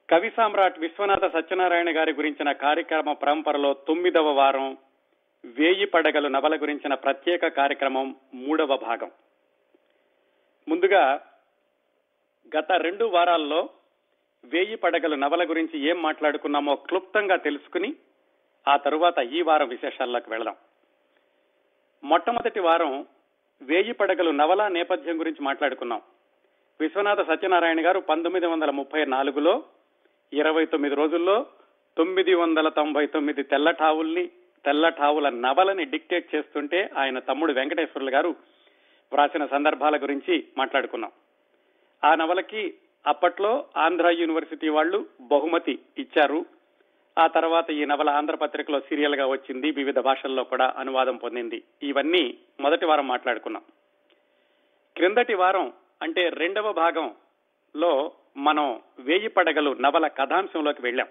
కవి సామ్రాట్ విశ్వనాథ సత్యనారాయణ గారి గురించిన కార్యక్రమ పరంపరలో తొమ్మిదవ వారం వేయి పడగలు నవల గురించిన ప్రత్యేక కార్యక్రమం మూడవ భాగం ముందుగా గత రెండు వారాల్లో వేయి పడగలు నవల గురించి ఏం మాట్లాడుకున్నామో క్లుప్తంగా తెలుసుకుని ఆ తరువాత ఈ వారం విశేషాల్లోకి వెళదాం మొట్టమొదటి వారం వేయి పడగలు నవల నేపథ్యం గురించి మాట్లాడుకున్నాం విశ్వనాథ సత్యనారాయణ గారు పంతొమ్మిది వందల ముప్పై నాలుగులో ఇరవై తొమ్మిది రోజుల్లో తొమ్మిది వందల తొంభై తొమ్మిది తెల్లటావుల్ని తెల్లటావుల నవలని డిక్టేట్ చేస్తుంటే ఆయన తమ్ముడు వెంకటేశ్వర్లు గారు వ్రాసిన సందర్భాల గురించి మాట్లాడుకున్నాం ఆ నవలకి అప్పట్లో ఆంధ్ర యూనివర్సిటీ వాళ్ళు బహుమతి ఇచ్చారు ఆ తర్వాత ఈ నవల ఆంధ్రపత్రికలో సీరియల్ గా వచ్చింది వివిధ భాషల్లో కూడా అనువాదం పొందింది ఇవన్నీ మొదటి వారం మాట్లాడుకున్నాం క్రిందటి వారం అంటే రెండవ భాగంలో మనం వేయి పడగలు నవల కథాంశంలోకి వెళ్ళాం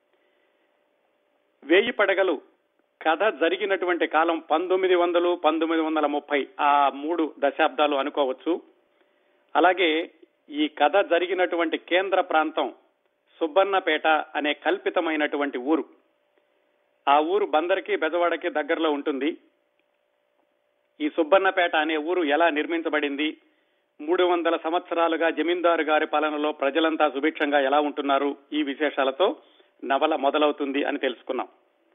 వేయి పడగలు కథ జరిగినటువంటి కాలం పంతొమ్మిది వందలు పంతొమ్మిది వందల ముప్పై ఆ మూడు దశాబ్దాలు అనుకోవచ్చు అలాగే ఈ కథ జరిగినటువంటి కేంద్ర ప్రాంతం సుబ్బన్నపేట అనే కల్పితమైనటువంటి ఊరు ఆ ఊరు బందర్కి బెజవాడకి దగ్గరలో ఉంటుంది ఈ సుబ్బన్నపేట అనే ఊరు ఎలా నిర్మించబడింది మూడు వందల సంవత్సరాలుగా జమీందారు గారి పాలనలో ప్రజలంతా సుభిక్షంగా ఎలా ఉంటున్నారు ఈ విశేషాలతో నవల మొదలవుతుంది అని తెలుసుకున్నాం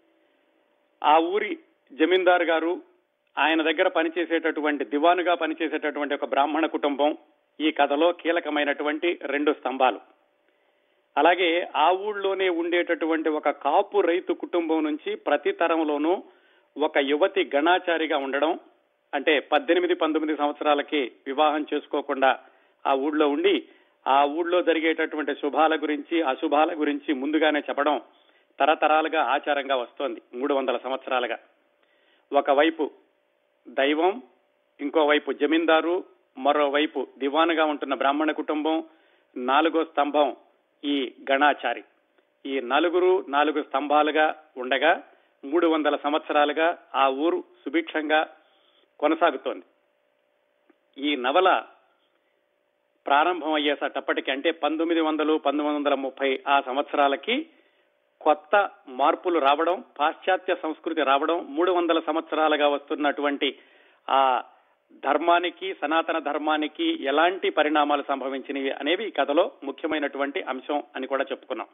ఆ ఊరి జమీందారు గారు ఆయన దగ్గర పనిచేసేటటువంటి దివానుగా పనిచేసేటటువంటి ఒక బ్రాహ్మణ కుటుంబం ఈ కథలో కీలకమైనటువంటి రెండు స్తంభాలు అలాగే ఆ ఊళ్ళోనే ఉండేటటువంటి ఒక కాపు రైతు కుటుంబం నుంచి ప్రతి తరంలోనూ ఒక యువతి గణాచారిగా ఉండడం అంటే పద్దెనిమిది పంతొమ్మిది సంవత్సరాలకి వివాహం చేసుకోకుండా ఆ ఊళ్ళో ఉండి ఆ ఊళ్ళో జరిగేటటువంటి శుభాల గురించి అశుభాల గురించి ముందుగానే చెప్పడం తరతరాలుగా ఆచారంగా వస్తోంది మూడు వందల సంవత్సరాలుగా ఒకవైపు దైవం ఇంకోవైపు జమీందారు మరోవైపు దివానుగా ఉంటున్న బ్రాహ్మణ కుటుంబం నాలుగో స్తంభం ఈ గణాచారి ఈ నలుగురు నాలుగు స్తంభాలుగా ఉండగా మూడు వందల సంవత్సరాలుగా ఆ ఊరు సుభిక్షంగా కొనసాగుతోంది ఈ నవల ప్రారంభం అయ్యేసటప్పటికి అంటే పంతొమ్మిది వందలు పంతొమ్మిది వందల ముప్పై ఆ సంవత్సరాలకి కొత్త మార్పులు రావడం పాశ్చాత్య సంస్కృతి రావడం మూడు వందల సంవత్సరాలుగా వస్తున్నటువంటి ఆ ధర్మానికి సనాతన ధర్మానికి ఎలాంటి పరిణామాలు సంభవించినవి అనేవి ఈ కథలో ముఖ్యమైనటువంటి అంశం అని కూడా చెప్పుకున్నాం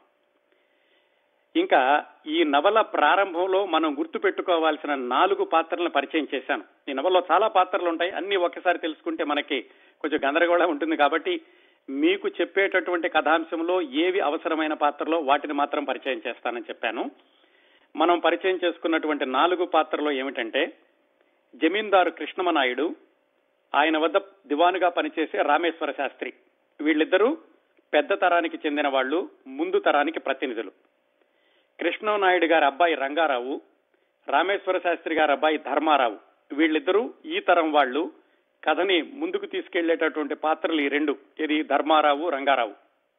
ఇంకా ఈ నవల ప్రారంభంలో మనం గుర్తు పెట్టుకోవాల్సిన నాలుగు పాత్రలను పరిచయం చేశాను ఈ నవలలో చాలా పాత్రలు ఉంటాయి అన్ని ఒక్కసారి తెలుసుకుంటే మనకి కొంచెం గందరగోళం ఉంటుంది కాబట్టి మీకు చెప్పేటటువంటి కథాంశంలో ఏవి అవసరమైన పాత్రలో వాటిని మాత్రం పరిచయం చేస్తానని చెప్పాను మనం పరిచయం చేసుకున్నటువంటి నాలుగు పాత్రలో ఏమిటంటే జమీందారు కృష్ణమనాయుడు ఆయన వద్ద దివానుగా పనిచేసే రామేశ్వర శాస్త్రి వీళ్ళిద్దరూ పెద్ద తరానికి చెందిన వాళ్ళు ముందు తరానికి ప్రతినిధులు కృష్ణనాయుడు గారి అబ్బాయి రంగారావు రామేశ్వర శాస్త్రి గారి అబ్బాయి ధర్మారావు వీళ్ళిద్దరూ ఈ తరం వాళ్ళు కథని ముందుకు తీసుకెళ్లేటటువంటి పాత్రలు ఈ రెండు ఇది ధర్మారావు రంగారావు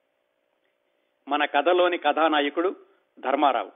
మన కథలోని కథానాయకుడు ధర్మారావు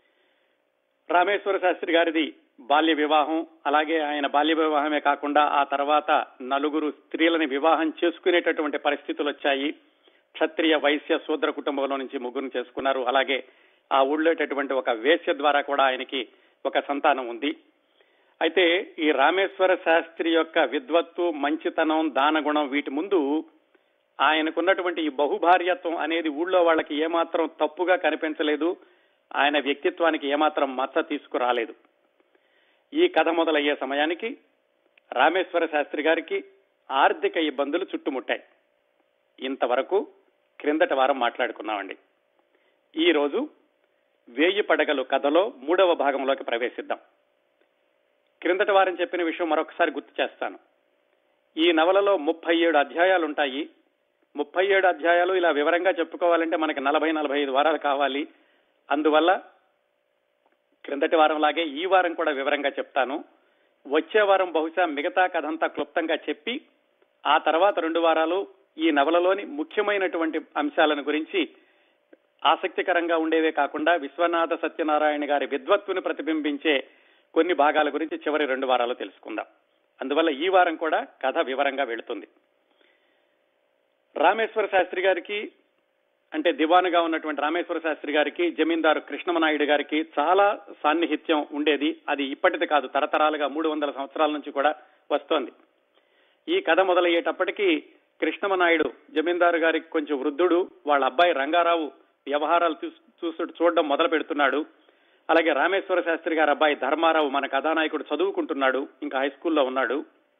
రామేశ్వర శాస్త్రి గారిది బాల్య వివాహం అలాగే ఆయన బాల్య వివాహమే కాకుండా ఆ తర్వాత నలుగురు స్త్రీలని వివాహం చేసుకునేటటువంటి పరిస్థితులు వచ్చాయి క్షత్రియ వైశ్య శూద్ర కుటుంబంలో నుంచి ముగ్గురు చేసుకున్నారు అలాగే ఆ ఊళ్ళోటటువంటి ఒక వేశ్య ద్వారా కూడా ఆయనకి ఒక సంతానం ఉంది అయితే ఈ రామేశ్వర శాస్త్రి యొక్క విద్వత్తు మంచితనం దానగుణం వీటి ముందు ఆయనకున్నటువంటి ఈ బహుభార్యత్వం అనేది ఊళ్ళో వాళ్ళకి ఏమాత్రం తప్పుగా కనిపించలేదు ఆయన వ్యక్తిత్వానికి ఏమాత్రం మచ్చ తీసుకురాలేదు ఈ కథ మొదలయ్యే సమయానికి రామేశ్వర శాస్త్రి గారికి ఆర్థిక ఇబ్బందులు చుట్టుముట్టాయి ఇంతవరకు క్రిందటి వారం మాట్లాడుకున్నామండి ఈ రోజు వేయి పడగలు కథలో మూడవ భాగంలోకి ప్రవేశిద్దాం క్రిందటి వారం చెప్పిన విషయం మరొకసారి గుర్తు చేస్తాను ఈ నవలలో ముప్పై ఏడు అధ్యాయాలు ఉంటాయి ముప్పై ఏడు అధ్యాయాలు ఇలా వివరంగా చెప్పుకోవాలంటే మనకి నలభై నలభై ఐదు వారాలు కావాలి అందువల్ల క్రిందటి వారం లాగే ఈ వారం కూడా వివరంగా చెప్తాను వచ్చే వారం బహుశా మిగతా కథంతా క్లుప్తంగా చెప్పి ఆ తర్వాత రెండు వారాలు ఈ నవలలోని ముఖ్యమైనటువంటి అంశాలను గురించి ఆసక్తికరంగా ఉండేవే కాకుండా విశ్వనాథ సత్యనారాయణ గారి విద్వత్తుని ప్రతిబింబించే కొన్ని భాగాల గురించి చివరి రెండు వారాలు తెలుసుకుందాం అందువల్ల ఈ వారం కూడా కథ వివరంగా వెళుతుంది రామేశ్వర శాస్త్రి గారికి అంటే దివానుగా ఉన్నటువంటి రామేశ్వర శాస్త్రి గారికి జమీందారు కృష్ణమనాయుడు గారికి చాలా సాన్నిహిత్యం ఉండేది అది ఇప్పటిది కాదు తరతరాలుగా మూడు వందల సంవత్సరాల నుంచి కూడా వస్తోంది ఈ కథ మొదలయ్యేటప్పటికీ కృష్ణమనాయుడు జమీందారు గారికి కొంచెం వృద్ధుడు వాళ్ళ అబ్బాయి రంగారావు వ్యవహారాలు చూసు చూడడం మొదలు పెడుతున్నాడు అలాగే రామేశ్వర శాస్త్రి గారి అబ్బాయి ధర్మారావు మన కథానాయకుడు చదువుకుంటున్నాడు ఇంకా హై స్కూల్లో ఉన్నాడు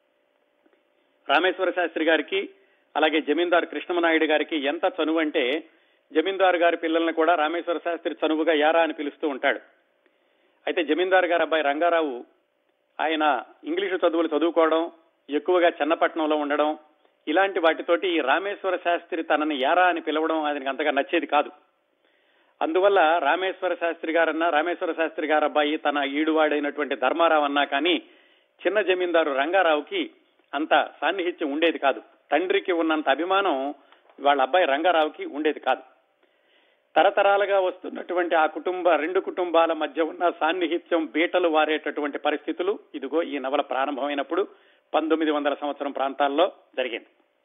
రామేశ్వర శాస్త్రి గారికి అలాగే జమీందారు కృష్ణమనాయుడు గారికి ఎంత చనువు అంటే జమీందారు గారి పిల్లల్ని కూడా రామేశ్వర శాస్త్రి చనువుగా యారా అని పిలుస్తూ ఉంటాడు అయితే జమీందారు గారి అబ్బాయి రంగారావు ఆయన ఇంగ్లీషు చదువులు చదువుకోవడం ఎక్కువగా చెన్నపట్నంలో ఉండడం ఇలాంటి వాటితోటి ఈ రామేశ్వర శాస్త్రి తనని యారా అని పిలవడం ఆయనకి అంతగా నచ్చేది కాదు అందువల్ల రామేశ్వర శాస్త్రి గారన్నా రామేశ్వర శాస్త్రి గారు అబ్బాయి తన ఈడువాడైనటువంటి ధర్మారావు అన్నా కానీ చిన్న జమీందారు రంగారావుకి అంత సాన్నిహిత్యం ఉండేది కాదు తండ్రికి ఉన్నంత అభిమానం వాళ్ళ అబ్బాయి రంగారావుకి ఉండేది కాదు తరతరాలుగా వస్తున్నటువంటి ఆ కుటుంబ రెండు కుటుంబాల మధ్య ఉన్న సాన్నిహిత్యం బీటలు వారేటటువంటి పరిస్థితులు ఇదిగో ఈ నవల ప్రారంభమైనప్పుడు పంతొమ్మిది వందల సంవత్సరం ప్రాంతాల్లో జరిగింది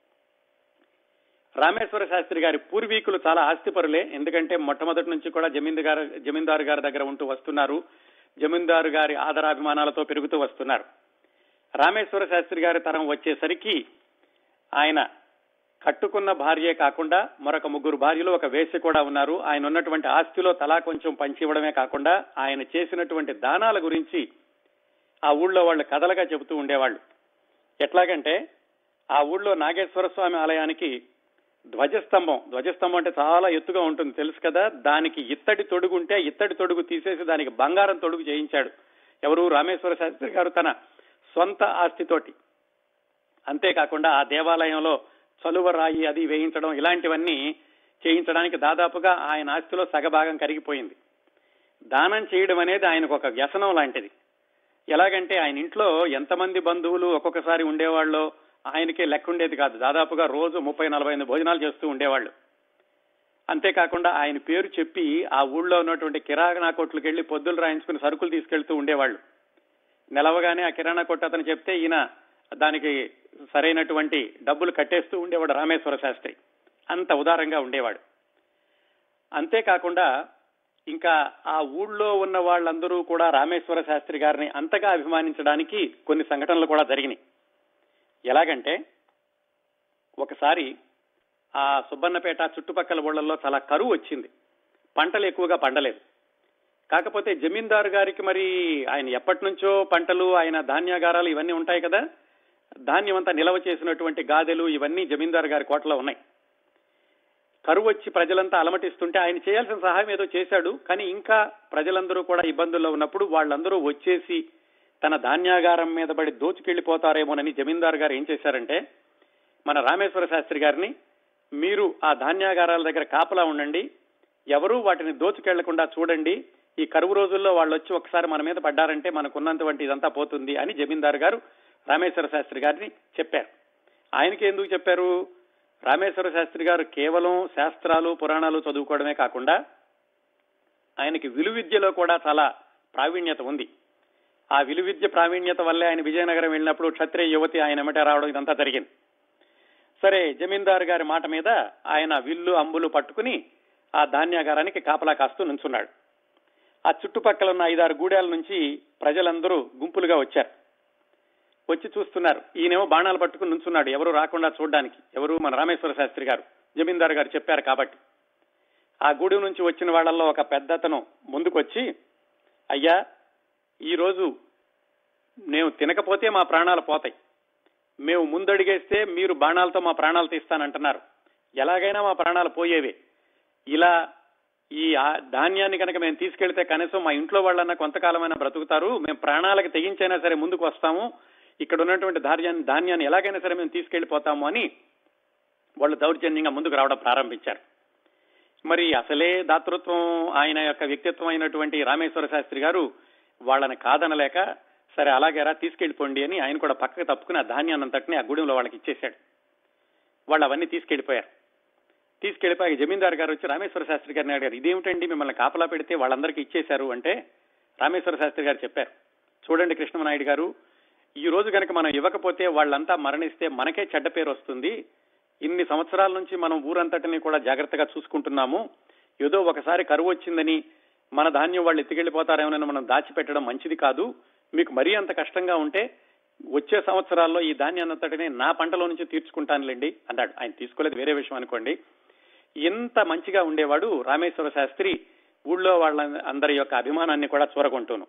రామేశ్వర శాస్త్రి గారి పూర్వీకులు చాలా ఆస్తిపరులే ఎందుకంటే మొట్టమొదటి నుంచి కూడా జమీందారు జమీందారు గారి దగ్గర ఉంటూ వస్తున్నారు జమీందారు గారి ఆదరాభిమానాలతో పెరుగుతూ వస్తున్నారు రామేశ్వర శాస్త్రి గారి తరం వచ్చేసరికి ఆయన కట్టుకున్న భార్యే కాకుండా మరొక ముగ్గురు భార్యలు ఒక వేసి కూడా ఉన్నారు ఆయన ఉన్నటువంటి ఆస్తిలో తలా కొంచెం పంచివ్వడమే కాకుండా ఆయన చేసినటువంటి దానాల గురించి ఆ ఊళ్ళో వాళ్ళు కథలుగా చెబుతూ ఉండేవాళ్ళు ఎట్లాగంటే ఆ ఊళ్ళో నాగేశ్వర స్వామి ఆలయానికి ధ్వజస్తంభం ధ్వజస్తంభం అంటే చాలా ఎత్తుగా ఉంటుంది తెలుసు కదా దానికి ఇత్తడి తొడుగు ఉంటే ఇత్తడి తొడుగు తీసేసి దానికి బంగారం తొడుగు చేయించాడు ఎవరు రామేశ్వర శాస్త్రి గారు తన సొంత ఆస్తితోటి అంతేకాకుండా ఆ దేవాలయంలో చలువ రాయి అది వేయించడం ఇలాంటివన్నీ చేయించడానికి దాదాపుగా ఆయన ఆస్తిలో సగభాగం కరిగిపోయింది దానం చేయడం అనేది ఆయనకు ఒక వ్యసనం లాంటిది ఎలాగంటే ఆయన ఇంట్లో ఎంతమంది బంధువులు ఒక్కొక్కసారి ఉండేవాళ్ళు ఆయనకే లెక్క ఉండేది కాదు దాదాపుగా రోజు ముప్పై నలభై ఐదు భోజనాలు చేస్తూ ఉండేవాళ్ళు అంతేకాకుండా ఆయన పేరు చెప్పి ఆ ఊళ్ళో ఉన్నటువంటి కిరాణా కొట్లకు వెళ్లి పొద్దులు రాయించుకుని సరుకులు తీసుకెళ్తూ ఉండేవాళ్ళు నిలవగానే ఆ కిరాణా కొట్టు అతను చెప్తే ఈయన దానికి సరైనటువంటి డబ్బులు కట్టేస్తూ ఉండేవాడు రామేశ్వర శాస్త్రి అంత ఉదారంగా ఉండేవాడు అంతేకాకుండా ఇంకా ఆ ఊళ్ళో ఉన్న వాళ్ళందరూ కూడా రామేశ్వర శాస్త్రి గారిని అంతగా అభిమానించడానికి కొన్ని సంఘటనలు కూడా జరిగినాయి ఎలాగంటే ఒకసారి ఆ సుబ్బన్నపేట చుట్టుపక్కల ఊళ్ళల్లో చాలా కరువు వచ్చింది పంటలు ఎక్కువగా పండలేదు కాకపోతే జమీందారు గారికి మరి ఆయన ఎప్పటి నుంచో పంటలు ఆయన ధాన్యాగారాలు ఇవన్నీ ఉంటాయి కదా ధాన్యం అంతా నిల్వ చేసినటువంటి గాదెలు ఇవన్నీ జమీందారు గారి కోటలో ఉన్నాయి కరువు వచ్చి ప్రజలంతా అలమటిస్తుంటే ఆయన చేయాల్సిన సహాయం ఏదో చేశాడు కానీ ఇంకా ప్రజలందరూ కూడా ఇబ్బందుల్లో ఉన్నప్పుడు వాళ్ళందరూ వచ్చేసి తన ధాన్యాగారం మీద పడి దోచుకెళ్లిపోతారేమోనని జమీందారు గారు ఏం చేశారంటే మన రామేశ్వర శాస్త్రి గారిని మీరు ఆ ధాన్యాగారాల దగ్గర కాపలా ఉండండి ఎవరూ వాటిని దోచుకెళ్లకుండా చూడండి ఈ కరువు రోజుల్లో వాళ్ళు వచ్చి ఒకసారి మన మీద పడ్డారంటే మనకున్నంత ఇదంతా పోతుంది అని జమీందారు గారు రామేశ్వర శాస్త్రి గారిని చెప్పారు ఆయనకి ఎందుకు చెప్పారు రామేశ్వర శాస్త్రి గారు కేవలం శాస్త్రాలు పురాణాలు చదువుకోవడమే కాకుండా ఆయనకి విలువిద్యలో కూడా చాలా ప్రావీణ్యత ఉంది ఆ విలువిద్య ప్రావీణ్యత వల్లే ఆయన విజయనగరం వెళ్ళినప్పుడు క్షత్రియ యువతి ఆయన ఎమట రావడం ఇదంతా జరిగింది సరే జమీందారు గారి మాట మీద ఆయన విల్లు అంబులు పట్టుకుని ఆ ధాన్యాగారానికి కాపలా కాస్తూ నుంచున్నాడు ఆ చుట్టుపక్కల ఉన్న ఐదారు గూడెల నుంచి ప్రజలందరూ గుంపులుగా వచ్చారు వచ్చి చూస్తున్నారు ఈయనేమో బాణాలు పట్టుకుని నుంచున్నాడు ఎవరు రాకుండా చూడడానికి ఎవరు మన రామేశ్వర శాస్త్రి గారు జమీందారు గారు చెప్పారు కాబట్టి ఆ గుడి నుంచి వచ్చిన వాళ్ళల్లో ఒక పెద్దతను ముందుకొచ్చి అయ్యా ఈరోజు నేను తినకపోతే మా ప్రాణాలు పోతాయి మేము ముందడిగేస్తే మీరు బాణాలతో మా ప్రాణాలు తీస్తానంటున్నారు ఎలాగైనా మా ప్రాణాలు పోయేవే ఇలా ఈ ధాన్యాన్ని కనుక మేము తీసుకెళ్తే కనీసం మా ఇంట్లో వాళ్ళన్నా కొంతకాలమైనా బ్రతుకుతారు మేము ప్రాణాలకు తెగించైనా సరే ముందుకు వస్తాము ఇక్కడ ఉన్నటువంటి ధాన్యాన్ని ధాన్యాన్ని ఎలాగైనా సరే మేము తీసుకెళ్లిపోతాము అని వాళ్ళు దౌర్జన్యంగా ముందుకు రావడం ప్రారంభించారు మరి అసలే దాతృత్వం ఆయన యొక్క వ్యక్తిత్వం అయినటువంటి రామేశ్వర శాస్త్రి గారు వాళ్ళని కాదనలేక సరే అలాగేరా తీసుకెళ్లిపోండి అని ఆయన కూడా పక్కకు తప్పుకుని ఆ ధాన్యాన్ని అంతటిని ఆ గుడిలో వాళ్ళకి ఇచ్చేశాడు వాళ్ళు అవన్నీ తీసుకెళ్లిపోయారు తీసుకెళ్లిపోయి జమీందారు గారు వచ్చి రామేశ్వర శాస్త్రి గారిని అడిగారు ఇదేమిటండి మిమ్మల్ని కాపలా పెడితే వాళ్ళందరికీ ఇచ్చేశారు అంటే రామేశ్వర శాస్త్రి గారు చెప్పారు చూడండి కృష్ణమనాయుడు గారు ఈ రోజు కనుక మనం ఇవ్వకపోతే వాళ్ళంతా మరణిస్తే మనకే చెడ్డ పేరు వస్తుంది ఇన్ని సంవత్సరాల నుంచి మనం ఊరంతటిని కూడా జాగ్రత్తగా చూసుకుంటున్నాము ఏదో ఒకసారి కరువు వచ్చిందని మన ధాన్యం వాళ్ళు ఎత్తుకెళ్లిపోతారేమోనని మనం దాచిపెట్టడం మంచిది కాదు మీకు మరీ అంత కష్టంగా ఉంటే వచ్చే సంవత్సరాల్లో ఈ ధాన్యాన్నంతటిని నా పంటలో నుంచి తీర్చుకుంటానులేండి అన్నాడు ఆయన తీసుకోలేదు వేరే విషయం అనుకోండి ఎంత మంచిగా ఉండేవాడు రామేశ్వర శాస్త్రి ఊళ్ళో వాళ్ళ అందరి యొక్క అభిమానాన్ని కూడా చూరగొంటూను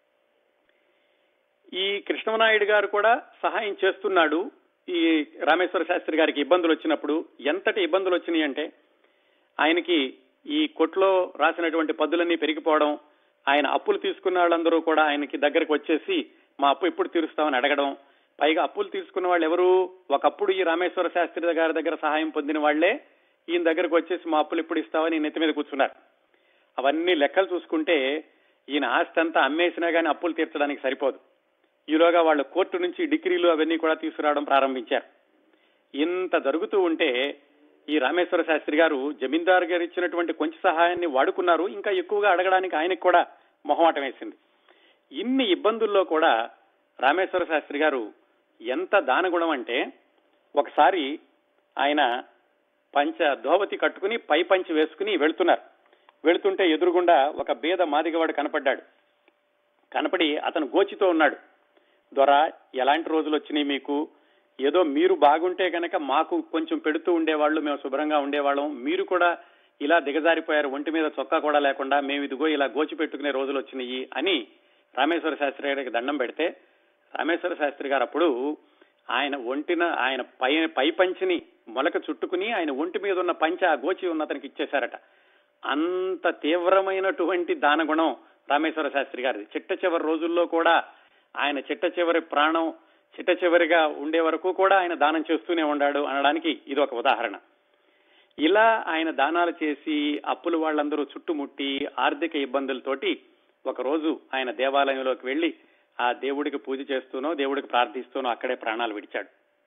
ఈ కృష్ణమనాయుడు గారు కూడా సహాయం చేస్తున్నాడు ఈ రామేశ్వర శాస్త్రి గారికి ఇబ్బందులు వచ్చినప్పుడు ఎంతటి ఇబ్బందులు వచ్చినాయి అంటే ఆయనకి ఈ కొట్లో రాసినటువంటి పద్దులన్నీ పెరిగిపోవడం ఆయన అప్పులు తీసుకున్న వాళ్ళందరూ కూడా ఆయనకి దగ్గరకు వచ్చేసి మా అప్పు ఎప్పుడు తీరుస్తామని అడగడం పైగా అప్పులు తీసుకున్న వాళ్ళు ఎవరు ఒకప్పుడు ఈ రామేశ్వర శాస్త్రి గారి దగ్గర సహాయం పొందిన వాళ్లే ఈయన దగ్గరకు వచ్చేసి మా అప్పులు ఎప్పుడు ఇస్తామని నెత్తి మీద కూర్చున్నారు అవన్నీ లెక్కలు చూసుకుంటే ఈయన ఆస్తి అంతా అమ్మేసినా గానీ అప్పులు తీర్చడానికి సరిపోదు ఈలోగా వాళ్ళు కోర్టు నుంచి డిగ్రీలు అవన్నీ కూడా తీసుకురావడం ప్రారంభించారు ఇంత జరుగుతూ ఉంటే ఈ రామేశ్వర శాస్త్రి గారు జమీందారు గారు ఇచ్చినటువంటి కొంచెం సహాయాన్ని వాడుకున్నారు ఇంకా ఎక్కువగా అడగడానికి ఆయనకు కూడా మొహమాటం వేసింది ఇన్ని ఇబ్బందుల్లో కూడా రామేశ్వర శాస్త్రి గారు ఎంత దానగుణం అంటే ఒకసారి ఆయన పంచ ధోవతి కట్టుకుని పై పంచి వేసుకుని వెళుతున్నారు వెళుతుంటే ఎదురుగుండా ఒక బీద మాదిగవాడు కనపడ్డాడు కనపడి అతను గోచితో ఉన్నాడు దొర ఎలాంటి రోజులు వచ్చినాయి మీకు ఏదో మీరు బాగుంటే గనక మాకు కొంచెం పెడుతూ ఉండేవాళ్ళు మేము శుభ్రంగా ఉండేవాళ్ళం మీరు కూడా ఇలా దిగజారిపోయారు ఒంటి మీద చొక్కా కూడా లేకుండా మేము ఇదిగో ఇలా గోచి పెట్టుకునే రోజులు వచ్చినాయి అని రామేశ్వర శాస్త్రి గారికి దండం పెడితే రామేశ్వర శాస్త్రి గారు అప్పుడు ఆయన ఒంటిన ఆయన పై పై పంచిని మొలక చుట్టుకుని ఆయన ఒంటి మీద ఉన్న పంచ ఆ గోచి ఉన్న అతనికి ఇచ్చేశారట అంత తీవ్రమైనటువంటి దానగుణం రామేశ్వర శాస్త్రి గారిది చిట్ట చివరి రోజుల్లో కూడా ఆయన చిట్ట చివరి ప్రాణం చిట్ట చివరిగా ఉండే వరకు కూడా ఆయన దానం చేస్తూనే ఉన్నాడు అనడానికి ఇది ఒక ఉదాహరణ ఇలా ఆయన దానాలు చేసి అప్పులు వాళ్ళందరూ చుట్టుముట్టి ఆర్థిక ఇబ్బందులతోటి ఒక రోజు ఆయన దేవాలయంలోకి వెళ్లి ఆ దేవుడికి పూజ చేస్తూనో దేవుడికి ప్రార్థిస్తూనో అక్కడే ప్రాణాలు విడిచాడు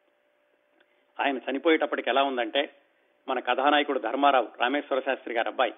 ఆయన చనిపోయేటప్పటికి ఎలా ఉందంటే మన కథానాయకుడు ధర్మారావు రామేశ్వర శాస్త్రి గారు అబ్బాయి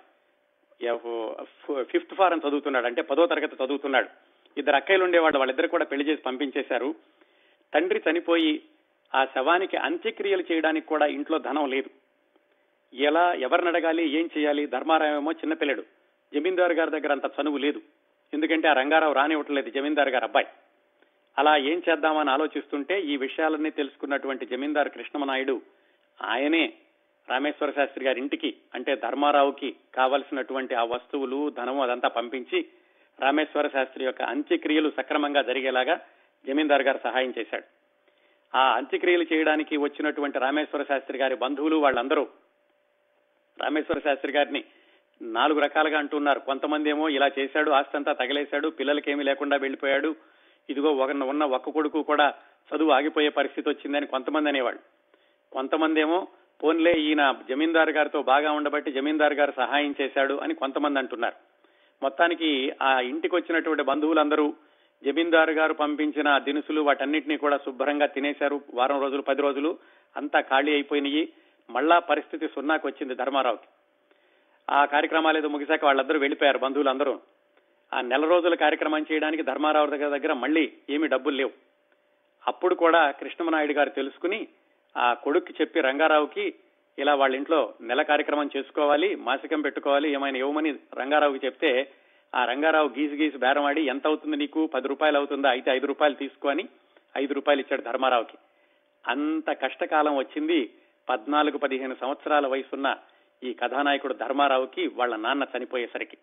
ఫిఫ్త్ ఫారం చదువుతున్నాడు అంటే పదో తరగతి చదువుతున్నాడు ఇద్దరు అక్కయ్యలు ఉండేవాళ్ళు వాళ్ళిద్దరు కూడా పెళ్లి చేసి పంపించేశారు తండ్రి చనిపోయి ఆ శవానికి అంత్యక్రియలు చేయడానికి కూడా ఇంట్లో ధనం లేదు ఎలా ఎవరిని అడగాలి ఏం చేయాలి ధర్మారావేమో చిన్నపిల్లడు జమీందారు గారి దగ్గర అంత చనువు లేదు ఎందుకంటే ఆ రంగారావు రానివ్వట్లేదు జమీందారు గారు అబ్బాయి అలా ఏం చేద్దామని ఆలోచిస్తుంటే ఈ విషయాలన్నీ తెలుసుకున్నటువంటి జమీందారు కృష్ణమనాయుడు ఆయనే రామేశ్వర శాస్త్రి గారి ఇంటికి అంటే ధర్మారావుకి కావలసినటువంటి ఆ వస్తువులు ధనము అదంతా పంపించి రామేశ్వర శాస్త్రి యొక్క అంత్యక్రియలు సక్రమంగా జరిగేలాగా జమీందార్ గారు సహాయం చేశాడు ఆ అంత్యక్రియలు చేయడానికి వచ్చినటువంటి రామేశ్వర శాస్త్రి గారి బంధువులు వాళ్ళందరూ రామేశ్వర శాస్త్రి గారిని నాలుగు రకాలుగా అంటున్నారు కొంతమంది ఏమో ఇలా చేశాడు ఆస్తంతా తగలేశాడు పిల్లలకేమీ లేకుండా వెళ్లిపోయాడు ఇదిగో ఒక ఉన్న ఒక్క కొడుకు కూడా చదువు ఆగిపోయే పరిస్థితి వచ్చిందని కొంతమంది అనేవాళ్ళు కొంతమంది ఏమో పోన్లే ఈయన జమీందారు గారితో బాగా ఉండబట్టి జమీందారు గారు సహాయం చేశాడు అని కొంతమంది అంటున్నారు మొత్తానికి ఆ ఇంటికి వచ్చినటువంటి బంధువులందరూ జమీందారు గారు పంపించిన దినుసులు వాటన్నిటినీ కూడా శుభ్రంగా తినేశారు వారం రోజులు పది రోజులు అంతా ఖాళీ అయిపోయినాయి మళ్ళా పరిస్థితి సున్నాకు వచ్చింది ధర్మారావుకి ఆ కార్యక్రమాలు ఏదో ముగిశాక వాళ్ళందరూ వెళ్ళిపోయారు బంధువులందరూ ఆ నెల రోజుల కార్యక్రమం చేయడానికి ధర్మారావు దగ్గర దగ్గర మళ్ళీ ఏమీ డబ్బులు లేవు అప్పుడు కూడా కృష్ణమనాయుడు గారు తెలుసుకుని ఆ కొడుక్కి చెప్పి రంగారావుకి ఇలా వాళ్ళ ఇంట్లో నెల కార్యక్రమం చేసుకోవాలి మాసికం పెట్టుకోవాలి ఏమైనా ఇవ్వమని రంగారావుకి చెప్తే ఆ రంగారావు గీసి గీసి బేరమాడి ఎంత అవుతుంది నీకు పది రూపాయలు అవుతుందా అయితే ఐదు రూపాయలు తీసుకొని ఐదు రూపాయలు ఇచ్చాడు ధర్మారావుకి అంత కష్టకాలం వచ్చింది పద్నాలుగు పదిహేను సంవత్సరాల వయసున్న ఈ కథానాయకుడు ధర్మారావుకి వాళ్ళ నాన్న చనిపోయేసరికి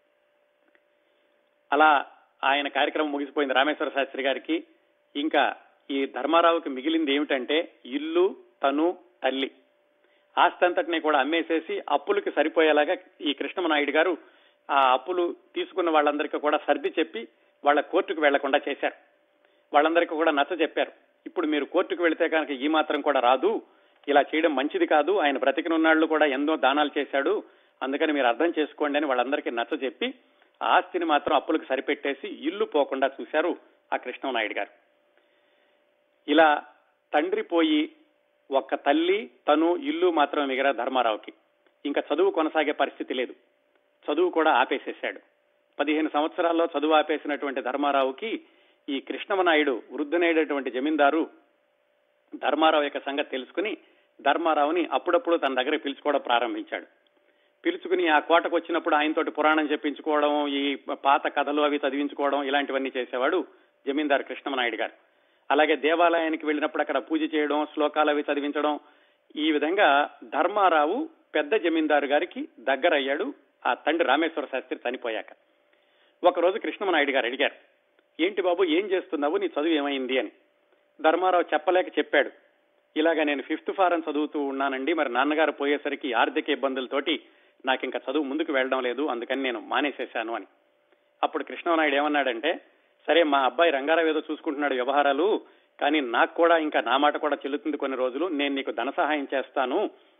అలా ఆయన కార్యక్రమం ముగిసిపోయింది రామేశ్వర శాస్త్రి గారికి ఇంకా ఈ ధర్మారావుకి మిగిలింది ఏమిటంటే ఇల్లు తను తల్లి ఆస్తి అంతటిని కూడా అమ్మేసేసి అప్పులకి సరిపోయేలాగా ఈ కృష్ణమనాయుడు గారు ఆ అప్పులు తీసుకున్న వాళ్ళందరికీ కూడా సర్ది చెప్పి వాళ్ళ కోర్టుకు వెళ్లకుండా చేశారు వాళ్ళందరికీ కూడా నచ్చ చెప్పారు ఇప్పుడు మీరు కోర్టుకు వెళితే కనుక ఈ మాత్రం కూడా రాదు ఇలా చేయడం మంచిది కాదు ఆయన బ్రతికినున్నాళ్ళు కూడా ఎన్నో దానాలు చేశాడు అందుకని మీరు అర్థం చేసుకోండి అని వాళ్ళందరికీ నచ్చ చెప్పి ఆస్తిని మాత్రం అప్పులకు సరిపెట్టేసి ఇల్లు పోకుండా చూశారు ఆ కృష్ణనాయుడు గారు ఇలా తండ్రి పోయి ఒక్క తల్లి తను ఇల్లు మాత్రం మిగరా ధర్మారావుకి ఇంకా చదువు కొనసాగే పరిస్థితి లేదు చదువు కూడా ఆపేసేశాడు పదిహేను సంవత్సరాల్లో చదువు ఆపేసినటువంటి ధర్మారావుకి ఈ కృష్ణమనాయుడు వృద్ధునైనటువంటి జమీందారు ధర్మారావు యొక్క సంగతి తెలుసుకుని ధర్మారావుని అప్పుడప్పుడు తన దగ్గర పిలుచుకోవడం ప్రారంభించాడు పిలుచుకుని ఆ కోటకు వచ్చినప్పుడు ఆయనతోటి పురాణం చెప్పించుకోవడం ఈ పాత కథలు అవి చదివించుకోవడం ఇలాంటివన్నీ చేసేవాడు జమీందారు కృష్ణమనాయుడు గారు అలాగే దేవాలయానికి వెళ్ళినప్పుడు అక్కడ పూజ చేయడం శ్లోకాలు అవి చదివించడం ఈ విధంగా ధర్మారావు పెద్ద జమీందారు గారికి దగ్గరయ్యాడు ఆ తండ్రి రామేశ్వర శాస్త్రి చనిపోయాక ఒకరోజు కృష్ణమనాయుడు గారు అడిగారు ఏంటి బాబు ఏం చేస్తున్నావు నీ చదువు ఏమైంది అని ధర్మారావు చెప్పలేక చెప్పాడు ఇలాగా నేను ఫిఫ్త్ ఫారం చదువుతూ ఉన్నానండి మరి నాన్నగారు పోయేసరికి ఆర్థిక ఇబ్బందులతోటి నాకు ఇంకా చదువు ముందుకు వెళ్ళడం లేదు అందుకని నేను మానేసేశాను అని అప్పుడు కృష్ణనాయుడు ఏమన్నాడంటే సరే మా అబ్బాయి రంగారావు ఏదో చూసుకుంటున్నాడు వ్యవహారాలు కానీ నాకు కూడా ఇంకా నా మాట కూడా చెల్లుతుంది కొన్ని రోజులు నేను నీకు ధన సహాయం చేస్తాను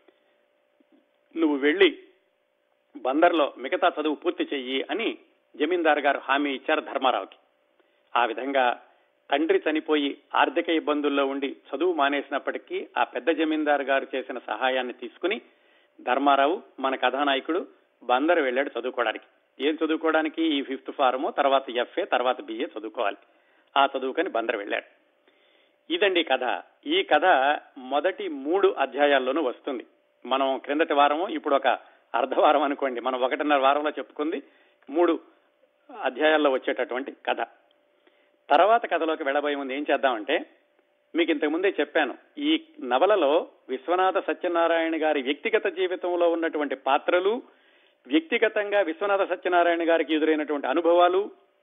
నువ్వు వెళ్ళి బందర్లో మిగతా చదువు పూర్తి చెయ్యి అని జమీందార్ గారు హామీ ఇచ్చారు ధర్మారావుకి ఆ విధంగా తండ్రి చనిపోయి ఆర్థిక ఇబ్బందుల్లో ఉండి చదువు మానేసినప్పటికీ ఆ పెద్ద జమీందారు గారు చేసిన సహాయాన్ని తీసుకుని ధర్మారావు మన కథానాయకుడు బందరు వెళ్ళాడు చదువుకోవడానికి ఏం చదువుకోవడానికి ఈ ఫిఫ్త్ ఫారము తర్వాత ఎఫ్ఏ తర్వాత బిఏ చదువుకోవాలి ఆ చదువుకొని బందరు వెళ్ళాడు ఇదండి కథ ఈ కథ మొదటి మూడు అధ్యాయాల్లోనూ వస్తుంది మనం క్రిందటి వారము ఇప్పుడు ఒక అర్ధవారం అనుకోండి మనం ఒకటిన్నర వారంలో చెప్పుకుంది మూడు అధ్యాయాల్లో వచ్చేటటువంటి కథ తర్వాత కథలోకి వెళ్ళబోయే ముందు ఏం చేద్దామంటే మీకు ఇంతకు ముందే చెప్పాను ఈ నవలలో విశ్వనాథ సత్యనారాయణ గారి వ్యక్తిగత జీవితంలో ఉన్నటువంటి పాత్రలు వ్యక్తిగతంగా విశ్వనాథ సత్యనారాయణ గారికి ఎదురైనటువంటి అనుభవాలు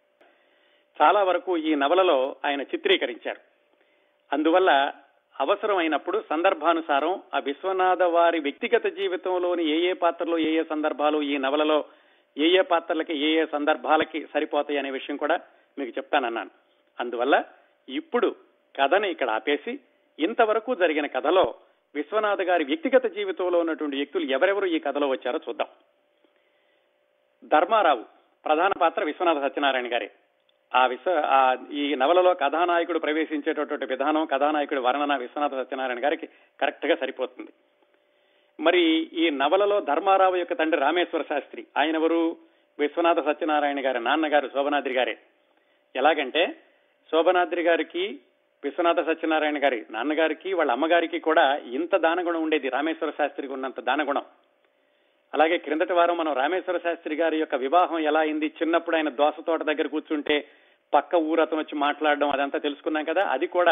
చాలా వరకు ఈ నవలలో ఆయన చిత్రీకరించారు అందువల్ల అవసరమైనప్పుడు సందర్భానుసారం ఆ విశ్వనాథ వారి వ్యక్తిగత జీవితంలోని ఏ ఏ పాత్రలు ఏ ఏ సందర్భాలు ఈ నవలలో ఏ ఏ పాత్రలకి ఏ ఏ సందర్భాలకి సరిపోతాయి అనే విషయం కూడా మీకు చెప్తానన్నాను అందువల్ల ఇప్పుడు కథని ఇక్కడ ఆపేసి ఇంతవరకు జరిగిన కథలో విశ్వనాథ గారి వ్యక్తిగత జీవితంలో ఉన్నటువంటి వ్యక్తులు ఎవరెవరు ఈ కథలో వచ్చారో చూద్దాం ధర్మారావు ప్రధాన పాత్ర విశ్వనాథ సత్యనారాయణ గారే ఆ విశ్వ ఆ ఈ నవలలో కథానాయకుడు ప్రవేశించేటటువంటి విధానం కథానాయకుడి వర్ణన విశ్వనాథ సత్యనారాయణ గారికి కరెక్ట్ గా సరిపోతుంది మరి ఈ నవలలో ధర్మారావు యొక్క తండ్రి రామేశ్వర శాస్త్రి ఆయన ఎవరు విశ్వనాథ సత్యనారాయణ గారి నాన్నగారు శోభనాద్రి గారే ఎలాగంటే శోభనాద్రి గారికి విశ్వనాథ సత్యనారాయణ గారి నాన్నగారికి వాళ్ళ అమ్మగారికి కూడా ఇంత దానగుణం ఉండేది రామేశ్వర శాస్త్రికి ఉన్నంత దానగుణం అలాగే క్రిందటి వారం మనం రామేశ్వర శాస్త్రి గారి యొక్క వివాహం ఎలా అయింది చిన్నప్పుడు ఆయన దోస తోట దగ్గర కూర్చుంటే పక్క ఊరు అతను వచ్చి మాట్లాడడం అదంతా తెలుసుకున్నాం కదా అది కూడా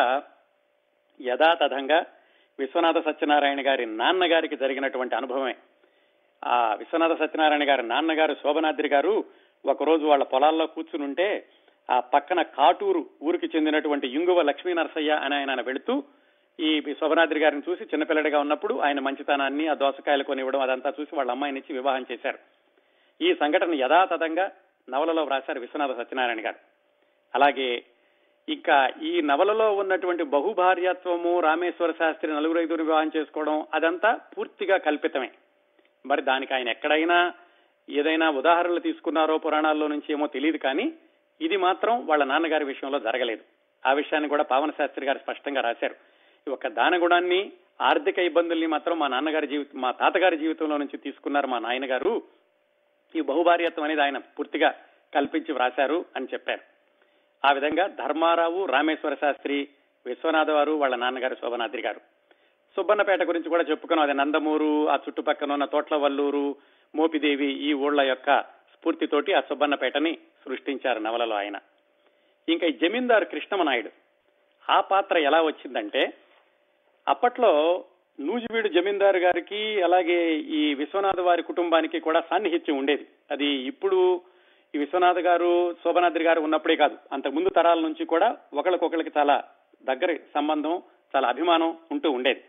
యథాతథంగా విశ్వనాథ సత్యనారాయణ గారి నాన్నగారికి జరిగినటువంటి అనుభవమే ఆ విశ్వనాథ సత్యనారాయణ గారి నాన్నగారు శోభనాద్రి గారు ఒకరోజు వాళ్ళ పొలాల్లో కూర్చునుంటే ఆ పక్కన కాటూరు ఊరికి చెందినటువంటి ఇంగువ లక్ష్మీ నరసయ్య అని ఆయన వెళుతూ ఈ శోభనాద్రి గారిని చూసి చిన్నపిల్లడిగా ఉన్నప్పుడు ఆయన మంచితనాన్ని ఆ దోసకాయలు కొనివ్వడం అదంతా చూసి వాళ్ళ అమ్మాయిని ఇచ్చి వివాహం చేశారు ఈ సంఘటన యథాతథంగా నవలలో వ్రాశారు విశ్వనాథ సత్యనారాయణ గారు అలాగే ఇంకా ఈ నవలలో ఉన్నటువంటి బహుభార్యత్వము రామేశ్వర శాస్త్రి నలుగురు ఐదుగురు వివాహం చేసుకోవడం అదంతా పూర్తిగా కల్పితమే మరి దానికి ఆయన ఎక్కడైనా ఏదైనా ఉదాహరణలు తీసుకున్నారో పురాణాల్లో నుంచి ఏమో తెలియదు కానీ ఇది మాత్రం వాళ్ళ నాన్నగారి విషయంలో జరగలేదు ఆ విషయాన్ని కూడా పావన శాస్త్రి గారు స్పష్టంగా రాశారు ఈ ఒక దానగుణాన్ని ఆర్థిక ఇబ్బందుల్ని మాత్రం మా నాన్నగారి జీవితం మా తాతగారి జీవితంలో నుంచి తీసుకున్నారు మా నాయనగారు ఈ బహుభార్యత్వం అనేది ఆయన పూర్తిగా కల్పించి వ్రాశారు అని చెప్పారు ఆ విధంగా ధర్మారావు రామేశ్వర శాస్త్రి విశ్వనాథ వారు వాళ్ళ నాన్నగారు శోభనాద్రి గారు సుబ్బన్నపేట గురించి కూడా చెప్పుకున్నాం అది నందమూరు ఆ చుట్టుపక్కల ఉన్న తోట్లవల్లూరు మోపిదేవి ఈ ఊళ్ళ యొక్క స్ఫూర్తితోటి ఆ సుబ్బన్నపేటని సృష్టించారు నవలలో ఆయన ఇంకా ఈ జమీందారు కృష్ణమనాయుడు ఆ పాత్ర ఎలా వచ్చిందంటే అప్పట్లో నూజివీడు జమీందారు గారికి అలాగే ఈ విశ్వనాథ వారి కుటుంబానికి కూడా సాన్నిహిత్యం ఉండేది అది ఇప్పుడు ఈ విశ్వనాథ్ గారు శోభనాద్రి గారు ఉన్నప్పుడే కాదు అంతకు ముందు తరాల నుంచి కూడా ఒకరికొకరికి చాలా దగ్గర సంబంధం చాలా అభిమానం ఉంటూ ఉండేది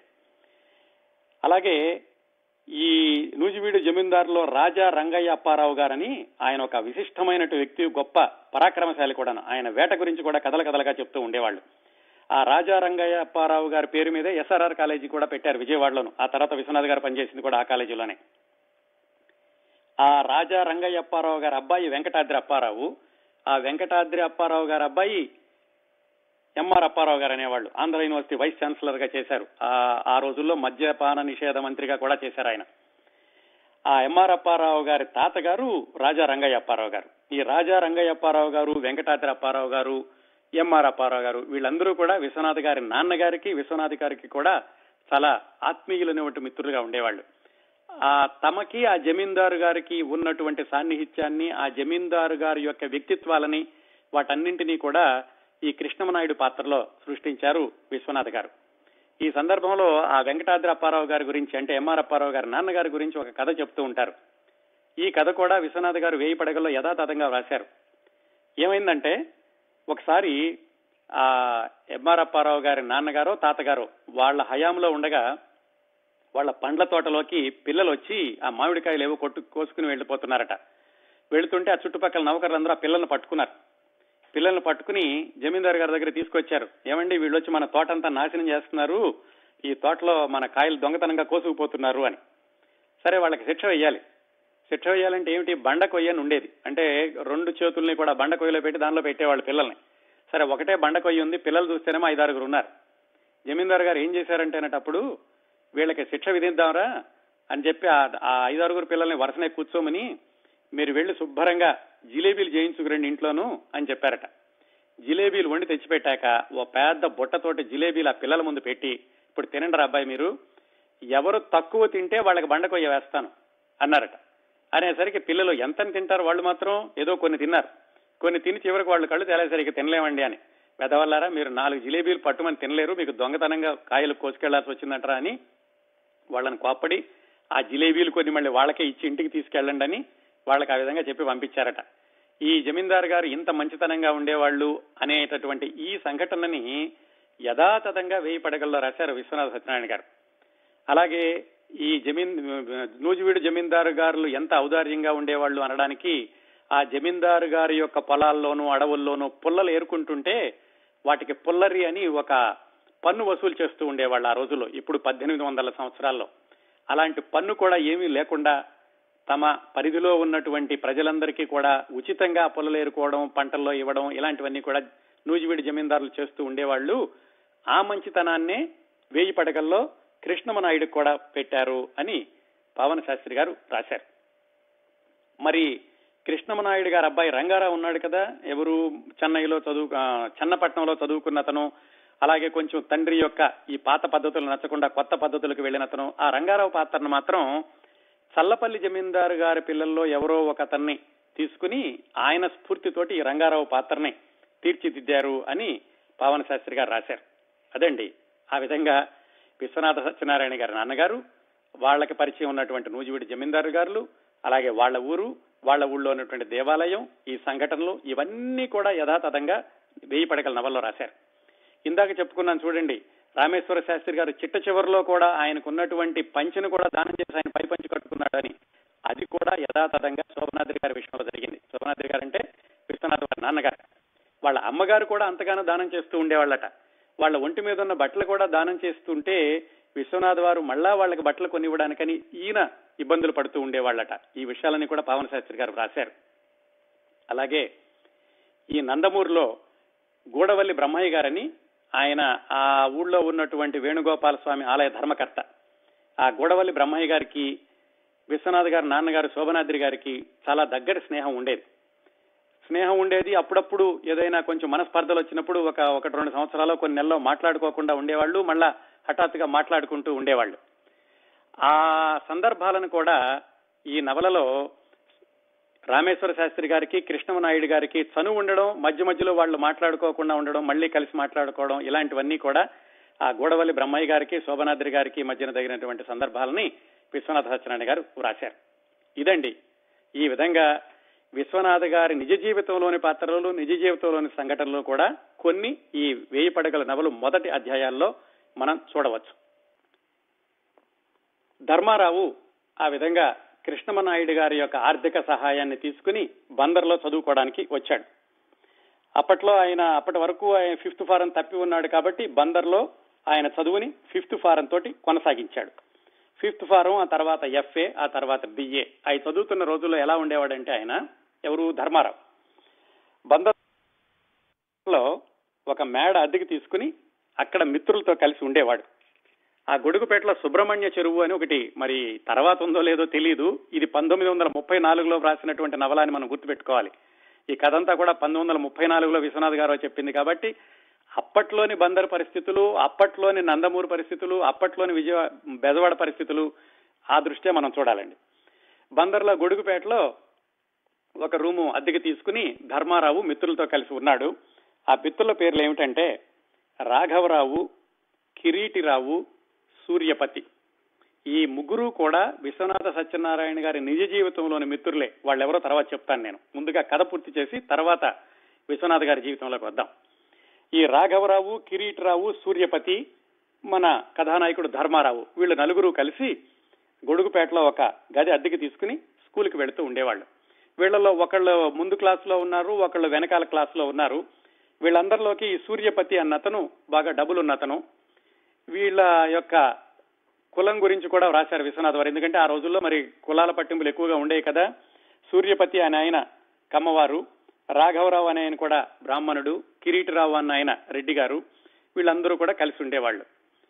అలాగే ఈ నూజివీడు జమీందారులో రాజా రంగయ్య అప్పారావు గారని ఆయన ఒక విశిష్టమైన వ్యక్తి గొప్ప పరాక్రమశాలి కూడా ఆయన వేట గురించి కూడా కథల కథలుగా చెప్తూ ఉండేవాళ్ళు ఆ రాజా రంగయ్య అప్పారావు గారి పేరు మీద ఎస్ఆర్ఆర్ కాలేజీ కూడా పెట్టారు విజయవాడలోను ఆ తర్వాత విశ్వనాథ్ గారు పనిచేసింది కూడా ఆ కాలేజీలోనే ఆ రాజా రంగయ్య అప్పారావు గారి అబ్బాయి వెంకటాద్రి అప్పారావు ఆ వెంకటాద్రి అప్పారావు గారి అబ్బాయి ఎంఆర్ అప్పారావు గారు అనేవాళ్ళు ఆంధ్ర యూనివర్సిటీ వైస్ ఛాన్సలర్ గా చేశారు ఆ రోజుల్లో మద్యపాన నిషేధ మంత్రిగా కూడా చేశారు ఆయన ఆ ఎంఆర్ అప్పారావు గారి తాతగారు రాజా రంగయ్య అప్పారావు గారు ఈ రాజా రంగయ్య అప్పారావు గారు వెంకటాద్రి అప్పారావు గారు ఎంఆర్ అప్పారావు గారు వీళ్ళందరూ కూడా విశ్వనాథ్ గారి నాన్నగారికి విశ్వనాథ్ గారికి కూడా చాలా ఆత్మీయులైనటువంటి మిత్రులుగా ఉండేవాళ్ళు ఆ తమకి ఆ జమీందారు గారికి ఉన్నటువంటి సాన్నిహిత్యాన్ని ఆ జమీందారు గారి యొక్క వ్యక్తిత్వాలని వాటన్నింటినీ కూడా ఈ కృష్ణమనాయుడు పాత్రలో సృష్టించారు విశ్వనాథ్ గారు ఈ సందర్భంలో ఆ వెంకటాద్రి అప్పారావు గారి గురించి అంటే ఎంఆర్ అప్పారావు గారి నాన్నగారి గురించి ఒక కథ చెప్తూ ఉంటారు ఈ కథ కూడా విశ్వనాథ్ గారు వేయి పడగల్లో యథాతథంగా వ్రాశారు ఏమైందంటే ఒకసారి ఆ ఎంఆర్ అప్పారావు గారి నాన్నగారో తాతగారో వాళ్ళ హయాంలో ఉండగా వాళ్ళ పండ్ల తోటలోకి పిల్లలు వచ్చి ఆ మామిడికాయలు ఏవో కొట్టు కోసుకుని వెళ్ళిపోతున్నారట వెళుతుంటే ఆ చుట్టుపక్కల నౌకర్లందరూ ఆ పిల్లల్ని పట్టుకున్నారు పిల్లల్ని పట్టుకుని జమీందారు గారి దగ్గర తీసుకొచ్చారు ఏమండి వీళ్ళు వచ్చి మన తోటంతా నాశనం చేస్తున్నారు ఈ తోటలో మన కాయలు దొంగతనంగా కోసుకుపోతున్నారు అని సరే వాళ్ళకి శిక్ష వేయాలి శిక్ష వేయాలంటే ఏమిటి బండ కొయ్యని ఉండేది అంటే రెండు చేతుల్ని కూడా బండ కొయ్యలో పెట్టి దానిలో పెట్టేవాళ్ళు పిల్లల్ని సరే ఒకటే బండ కొయ్య ఉంది పిల్లలు చూస్తేనేమో ఐదారుగురు ఉన్నారు జమీందారు గారు ఏం చేశారంటేనటప్పుడు వీళ్ళకి శిక్ష విధిద్దాంరా అని చెప్పి ఆ ఐదారుగురు పిల్లల్ని వరుసనే కూర్చోమని మీరు వెళ్లి శుభ్రంగా జిలేబీలు చేయించుకురండి ఇంట్లోనూ అని చెప్పారట జిలేబీలు వండి తెచ్చిపెట్టాక ఓ పెద్ద బుట్టతోటి జిలేబీలు ఆ పిల్లల ముందు పెట్టి ఇప్పుడు తినండి అబ్బాయి మీరు ఎవరు తక్కువ తింటే వాళ్ళకి బండకొయ్య వేస్తాను అన్నారట అనేసరికి పిల్లలు ఎంత తింటారు వాళ్ళు మాత్రం ఏదో కొన్ని తిన్నారు కొన్ని తిని చివరికి వాళ్ళు కళ్ళు తేలేసరికి తినలేమండి అని పెదవల్లారా మీరు నాలుగు జిలేబీలు పట్టుమని తినలేరు మీకు దొంగతనంగా కాయలు కోసుకెళ్లాల్సి వచ్చిందంటారా అని వాళ్ళని కోప్పడి ఆ జిలేబీలు కొన్ని మళ్ళీ వాళ్ళకే ఇచ్చి ఇంటికి తీసుకెళ్ళండి అని వాళ్ళకి ఆ విధంగా చెప్పి పంపించారట ఈ జమీందారు గారు ఇంత మంచితనంగా ఉండేవాళ్ళు అనేటటువంటి ఈ సంఘటనని యథాతథంగా వేయి పడగల్లో రాశారు విశ్వనాథ సత్యనారాయణ గారు అలాగే ఈ జమీన్ నూజివీడు జమీందారు గారులు ఎంత ఔదార్యంగా ఉండేవాళ్ళు అనడానికి ఆ జమీందారు గారి యొక్క పొలాల్లోనూ అడవుల్లోనూ పుల్లలు ఏరుకుంటుంటే వాటికి పుల్లరి అని ఒక పన్ను వసూలు చేస్తూ ఉండేవాళ్ళు ఆ రోజుల్లో ఇప్పుడు పద్దెనిమిది వందల సంవత్సరాల్లో అలాంటి పన్ను కూడా ఏమీ లేకుండా తమ పరిధిలో ఉన్నటువంటి ప్రజలందరికీ కూడా ఉచితంగా పొలలు ఏరుకోవడం పంటల్లో ఇవ్వడం ఇలాంటివన్నీ కూడా నూజివీడి జమీందారులు చేస్తూ ఉండేవాళ్ళు ఆ మంచితనాన్నే వేయి పడగల్లో కృష్ణమనాయుడు కూడా పెట్టారు అని పవన్ శాస్త్రి గారు రాశారు మరి కృష్ణమనాయుడు గారు అబ్బాయి రంగారావు ఉన్నాడు కదా ఎవరు చెన్నైలో చదువు చెన్నపట్నంలో చదువుకున్న అతను అలాగే కొంచెం తండ్రి యొక్క ఈ పాత పద్ధతులు నచ్చకుండా కొత్త పద్ధతులకు వెళ్ళిన అతను ఆ రంగారావు పాత్రను మాత్రం చల్లపల్లి జమీందారు గారి పిల్లల్లో ఎవరో ఒక అతన్ని తీసుకుని ఆయన స్ఫూర్తితోటి ఈ రంగారావు పాత్రని తీర్చిదిద్దారు అని పావన శాస్త్రి గారు రాశారు అదండి ఆ విధంగా విశ్వనాథ సత్యనారాయణ గారి నాన్నగారు వాళ్ళకి పరిచయం ఉన్నటువంటి నూజివీడి జమీందారు గారులు అలాగే వాళ్ళ ఊరు వాళ్ళ ఊళ్ళో ఉన్నటువంటి దేవాలయం ఈ సంఘటనలు ఇవన్నీ కూడా యథాతథంగా వేయి పడకల నవల్లో రాశారు ఇందాక చెప్పుకున్నాను చూడండి రామేశ్వర శాస్త్రి గారు చిట్ట చివరిలో కూడా ఆయనకున్నటువంటి పంచిని కూడా దానం చేసి ఆయన పై పంచి కట్టుకున్నాడని అది కూడా యథాతథంగా శోభనాద్రి గారి విషయంలో జరిగింది శోభనాద్రి గారు అంటే విశ్వనాథ్ గారి నాన్నగారు వాళ్ళ అమ్మగారు కూడా అంతగానో దానం చేస్తూ ఉండేవాళ్ళట వాళ్ళ ఒంటి మీద ఉన్న బట్టలు కూడా దానం చేస్తుంటే విశ్వనాథ్ వారు మళ్ళా వాళ్ళకి బట్టలు కొనివ్వడానికని ఈయన ఇబ్బందులు పడుతూ ఉండేవాళ్ళట ఈ విషయాలని కూడా పావన శాస్త్రి గారు రాశారు అలాగే ఈ నందమూరులో గూడవల్లి బ్రహ్మయ్య గారని ఆయన ఆ ఊళ్ళో ఉన్నటువంటి వేణుగోపాల స్వామి ఆలయ ధర్మకర్త ఆ గూడవల్లి బ్రహ్మయ్య గారికి విశ్వనాథ్ గారి నాన్నగారు శోభనాద్రి గారికి చాలా దగ్గర స్నేహం ఉండేది స్నేహం ఉండేది అప్పుడప్పుడు ఏదైనా కొంచెం మనస్పర్ధలు వచ్చినప్పుడు ఒక ఒకటి రెండు సంవత్సరాలు కొన్ని నెలలో మాట్లాడుకోకుండా ఉండేవాళ్ళు మళ్ళా హఠాత్తుగా మాట్లాడుకుంటూ ఉండేవాళ్ళు ఆ సందర్భాలను కూడా ఈ నవలలో రామేశ్వర శాస్త్రి గారికి కృష్ణమనాయుడు గారికి చనువు ఉండడం మధ్య మధ్యలో వాళ్ళు మాట్లాడుకోకుండా ఉండడం మళ్ళీ కలిసి మాట్లాడుకోవడం ఇలాంటివన్నీ కూడా ఆ గోడవల్లి బ్రహ్మయ్య గారికి శోభనాద్రి గారికి మధ్యన తగినటువంటి సందర్భాలని విశ్వనాథ సత్యనారాయణ గారు రాశారు ఇదండి ఈ విధంగా విశ్వనాథ గారి నిజ జీవితంలోని పాత్రలు నిజ జీవితంలోని సంఘటనలు కూడా కొన్ని ఈ వేయి పడగల నవలు మొదటి అధ్యాయాల్లో మనం చూడవచ్చు ధర్మారావు ఆ విధంగా కృష్ణమనాయుడు గారి యొక్క ఆర్థిక సహాయాన్ని తీసుకుని బందర్లో చదువుకోవడానికి వచ్చాడు అప్పట్లో ఆయన అప్పటి వరకు ఆయన ఫిఫ్త్ ఫారం తప్పి ఉన్నాడు కాబట్టి బందర్లో ఆయన చదువుని ఫిఫ్త్ ఫారం తోటి కొనసాగించాడు ఫిఫ్త్ ఫారం ఆ తర్వాత ఎఫ్ఏ ఆ తర్వాత బిఏ అవి చదువుతున్న రోజుల్లో ఎలా ఉండేవాడంటే ఆయన ఎవరు ధర్మారావు బందర్లో ఒక మేడ అద్దెకి తీసుకుని అక్కడ మిత్రులతో కలిసి ఉండేవాడు ఆ గొడుగుపేటలో సుబ్రహ్మణ్య చెరువు అని ఒకటి మరి తర్వాత ఉందో లేదో తెలియదు ఇది పంతొమ్మిది వందల ముప్పై నాలుగులో వ్రాసినటువంటి నవలాన్ని మనం గుర్తుపెట్టుకోవాలి ఈ కథ అంతా కూడా పంతొమ్మిది వందల ముప్పై నాలుగులో విశ్వనాథ్ గారు చెప్పింది కాబట్టి అప్పట్లోని బందర్ పరిస్థితులు అప్పట్లోని నందమూరు పరిస్థితులు అప్పట్లోని విజయ బెజవాడ పరిస్థితులు ఆ దృష్ట్యా మనం చూడాలండి బందర్లో గొడుగుపేటలో ఒక రూము అద్దెకి తీసుకుని ధర్మారావు మిత్రులతో కలిసి ఉన్నాడు ఆ మిత్రుల పేర్లు ఏమిటంటే రాఘవరావు కిరీటిరావు సూర్యపతి ఈ ముగ్గురు కూడా విశ్వనాథ సత్యనారాయణ గారి నిజ జీవితంలోని మిత్రులే వాళ్ళెవరో తర్వాత చెప్తాను నేను ముందుగా కథ పూర్తి చేసి తర్వాత విశ్వనాథ్ గారి జీవితంలోకి వద్దాం ఈ రాఘవరావు కిరీటిరావు సూర్యపతి మన కథానాయకుడు ధర్మారావు వీళ్ళు నలుగురు కలిసి గొడుగుపేటలో ఒక గది అద్దెకి తీసుకుని స్కూల్కి వెళుతూ ఉండేవాళ్ళు వీళ్ళలో ఒకళ్ళు ముందు క్లాసులో ఉన్నారు ఒకళ్ళు వెనకాల క్లాసులో ఉన్నారు వీళ్ళందరిలోకి ఈ సూర్యపతి అన్నతను బాగా డబ్బులు ఉన్నతను వీళ్ళ యొక్క కులం గురించి కూడా రాశారు విశ్వనాథ్ వారు ఎందుకంటే ఆ రోజుల్లో మరి కులాల పట్టింపులు ఎక్కువగా ఉండేవి కదా సూర్యపతి అనే ఆయన కమ్మవారు రాఘవరావు అనే ఆయన కూడా బ్రాహ్మణుడు కిరీటిరావు అన్న ఆయన రెడ్డి గారు వీళ్ళందరూ కూడా కలిసి ఉండేవాళ్ళు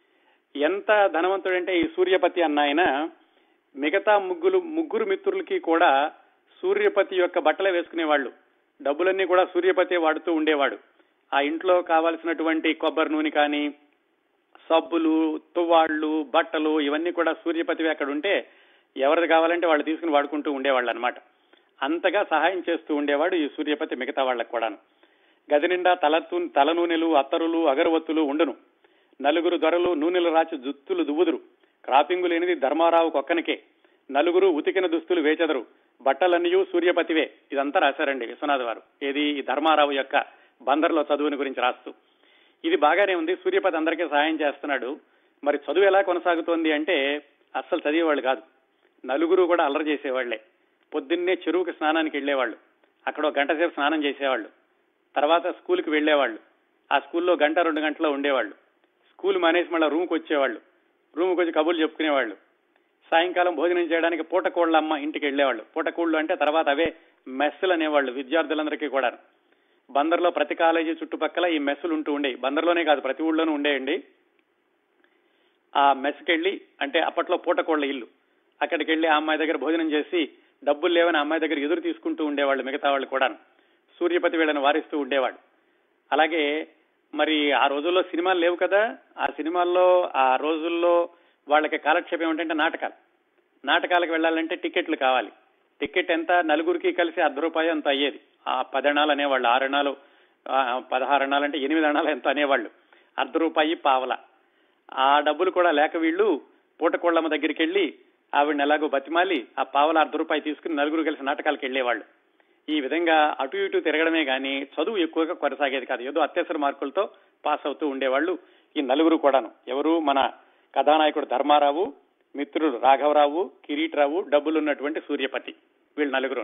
ఎంత ధనవంతుడంటే ఈ సూర్యపతి అన్న ఆయన మిగతా ముగ్గురు ముగ్గురు మిత్రులకి కూడా సూర్యపతి యొక్క బట్టలే వేసుకునేవాళ్ళు డబ్బులన్నీ కూడా సూర్యపతి వాడుతూ ఉండేవాడు ఆ ఇంట్లో కావాల్సినటువంటి కొబ్బరి నూనె కానీ సబ్బులు తువ్వాళ్లు బట్టలు ఇవన్నీ కూడా సూర్యపతివి అక్కడ ఉంటే ఎవరిది కావాలంటే వాళ్ళు తీసుకుని వాడుకుంటూ ఉండేవాళ్ళు అనమాట అంతగా సహాయం చేస్తూ ఉండేవాడు ఈ సూర్యపతి మిగతా వాళ్ళకు కూడాను గది నిండా తల తల నూనెలు అత్తరులు అగరవత్తులు ఉండును నలుగురు దొరలు నూనెలు రాచి జుత్తులు దువ్వుదురు క్రాపింగు లేనిది ధర్మారావు కొక్కనికే నలుగురు ఉతికిన దుస్తులు వేచెదరు బట్టలన్నీ సూర్యపతివే ఇదంతా రాశారండి విశ్వనాథ్ వారు ఏది ఈ ధర్మారావు యొక్క బందర్లో చదువుని గురించి రాస్తూ ఇది బాగానే ఉంది సూర్యపతి అందరికీ సహాయం చేస్తున్నాడు మరి చదువు ఎలా కొనసాగుతోంది అంటే అస్సలు చదివేవాళ్ళు కాదు నలుగురు కూడా అల్లరి చేసేవాళ్లే పొద్దున్నే చెరువుకి స్నానానికి వెళ్లేవాళ్ళు అక్కడ ఒక గంట సేపు స్నానం చేసేవాళ్ళు తర్వాత స్కూల్కి వెళ్లేవాళ్ళు ఆ స్కూల్లో గంట రెండు గంటలో ఉండేవాళ్ళు స్కూల్ మానేసి మళ్ళీ రూమ్కి వచ్చేవాళ్ళు రూమ్కి వచ్చి కబుర్లు చెప్పుకునేవాళ్ళు సాయంకాలం భోజనం చేయడానికి పూటకోళ్ళ అమ్మ ఇంటికి వెళ్లేవాళ్ళు పూటకోళ్ళు అంటే తర్వాత అవే మెస్సులు అనేవాళ్ళు విద్యార్థులందరికీ కూడా బందర్లో ప్రతి కాలేజీ చుట్టుపక్కల ఈ మెస్సులు ఉంటూ ఉండేవి బందర్లోనే కాదు ప్రతి ఊళ్ళోనూ ఉండేయండి ఆ మెస్కి వెళ్ళి అంటే అప్పట్లో పూటకోళ్ల ఇల్లు అక్కడికి వెళ్ళి ఆ అమ్మాయి దగ్గర భోజనం చేసి డబ్బులు లేవని అమ్మాయి దగ్గర ఎదురు తీసుకుంటూ ఉండేవాళ్ళు మిగతా వాళ్ళు కూడా సూర్యపతి వీళ్ళని వారిస్తూ ఉండేవాడు అలాగే మరి ఆ రోజుల్లో సినిమాలు లేవు కదా ఆ సినిమాల్లో ఆ రోజుల్లో వాళ్ళకి కాలక్షేపం ఏమిటంటే నాటకాలు నాటకాలకు వెళ్ళాలంటే టికెట్లు కావాలి టికెట్ ఎంత నలుగురికి కలిసి అర్ధ రూపాయి అంత అయ్యేది ఆ పదణాలు అనేవాళ్ళు ఆరణాలు పదహారు అణాలు అంటే ఎనిమిది అణాలు ఎంత అనేవాళ్ళు అర్ధ రూపాయి పావల ఆ డబ్బులు కూడా లేక వీళ్ళు పూటకోళ్ళమ్మ దగ్గరికి వెళ్ళి ఆవిడని ఎలాగో బతిమాలి ఆ పావల అర్ధ రూపాయి తీసుకుని నలుగురు కలిసి నాటకాలకు వెళ్లేవాళ్ళు ఈ విధంగా అటు ఇటు తిరగడమే గాని చదువు ఎక్కువగా కొనసాగేది కాదు ఏదో అత్యవసర మార్కులతో పాస్ అవుతూ ఉండేవాళ్ళు ఈ నలుగురు కూడాను ఎవరు మన కథానాయకుడు ధర్మారావు మిత్రుడు రాఘవరావు కిరీటరావు డబ్బులున్నటువంటి సూర్యపతి వీళ్ళు నలుగురు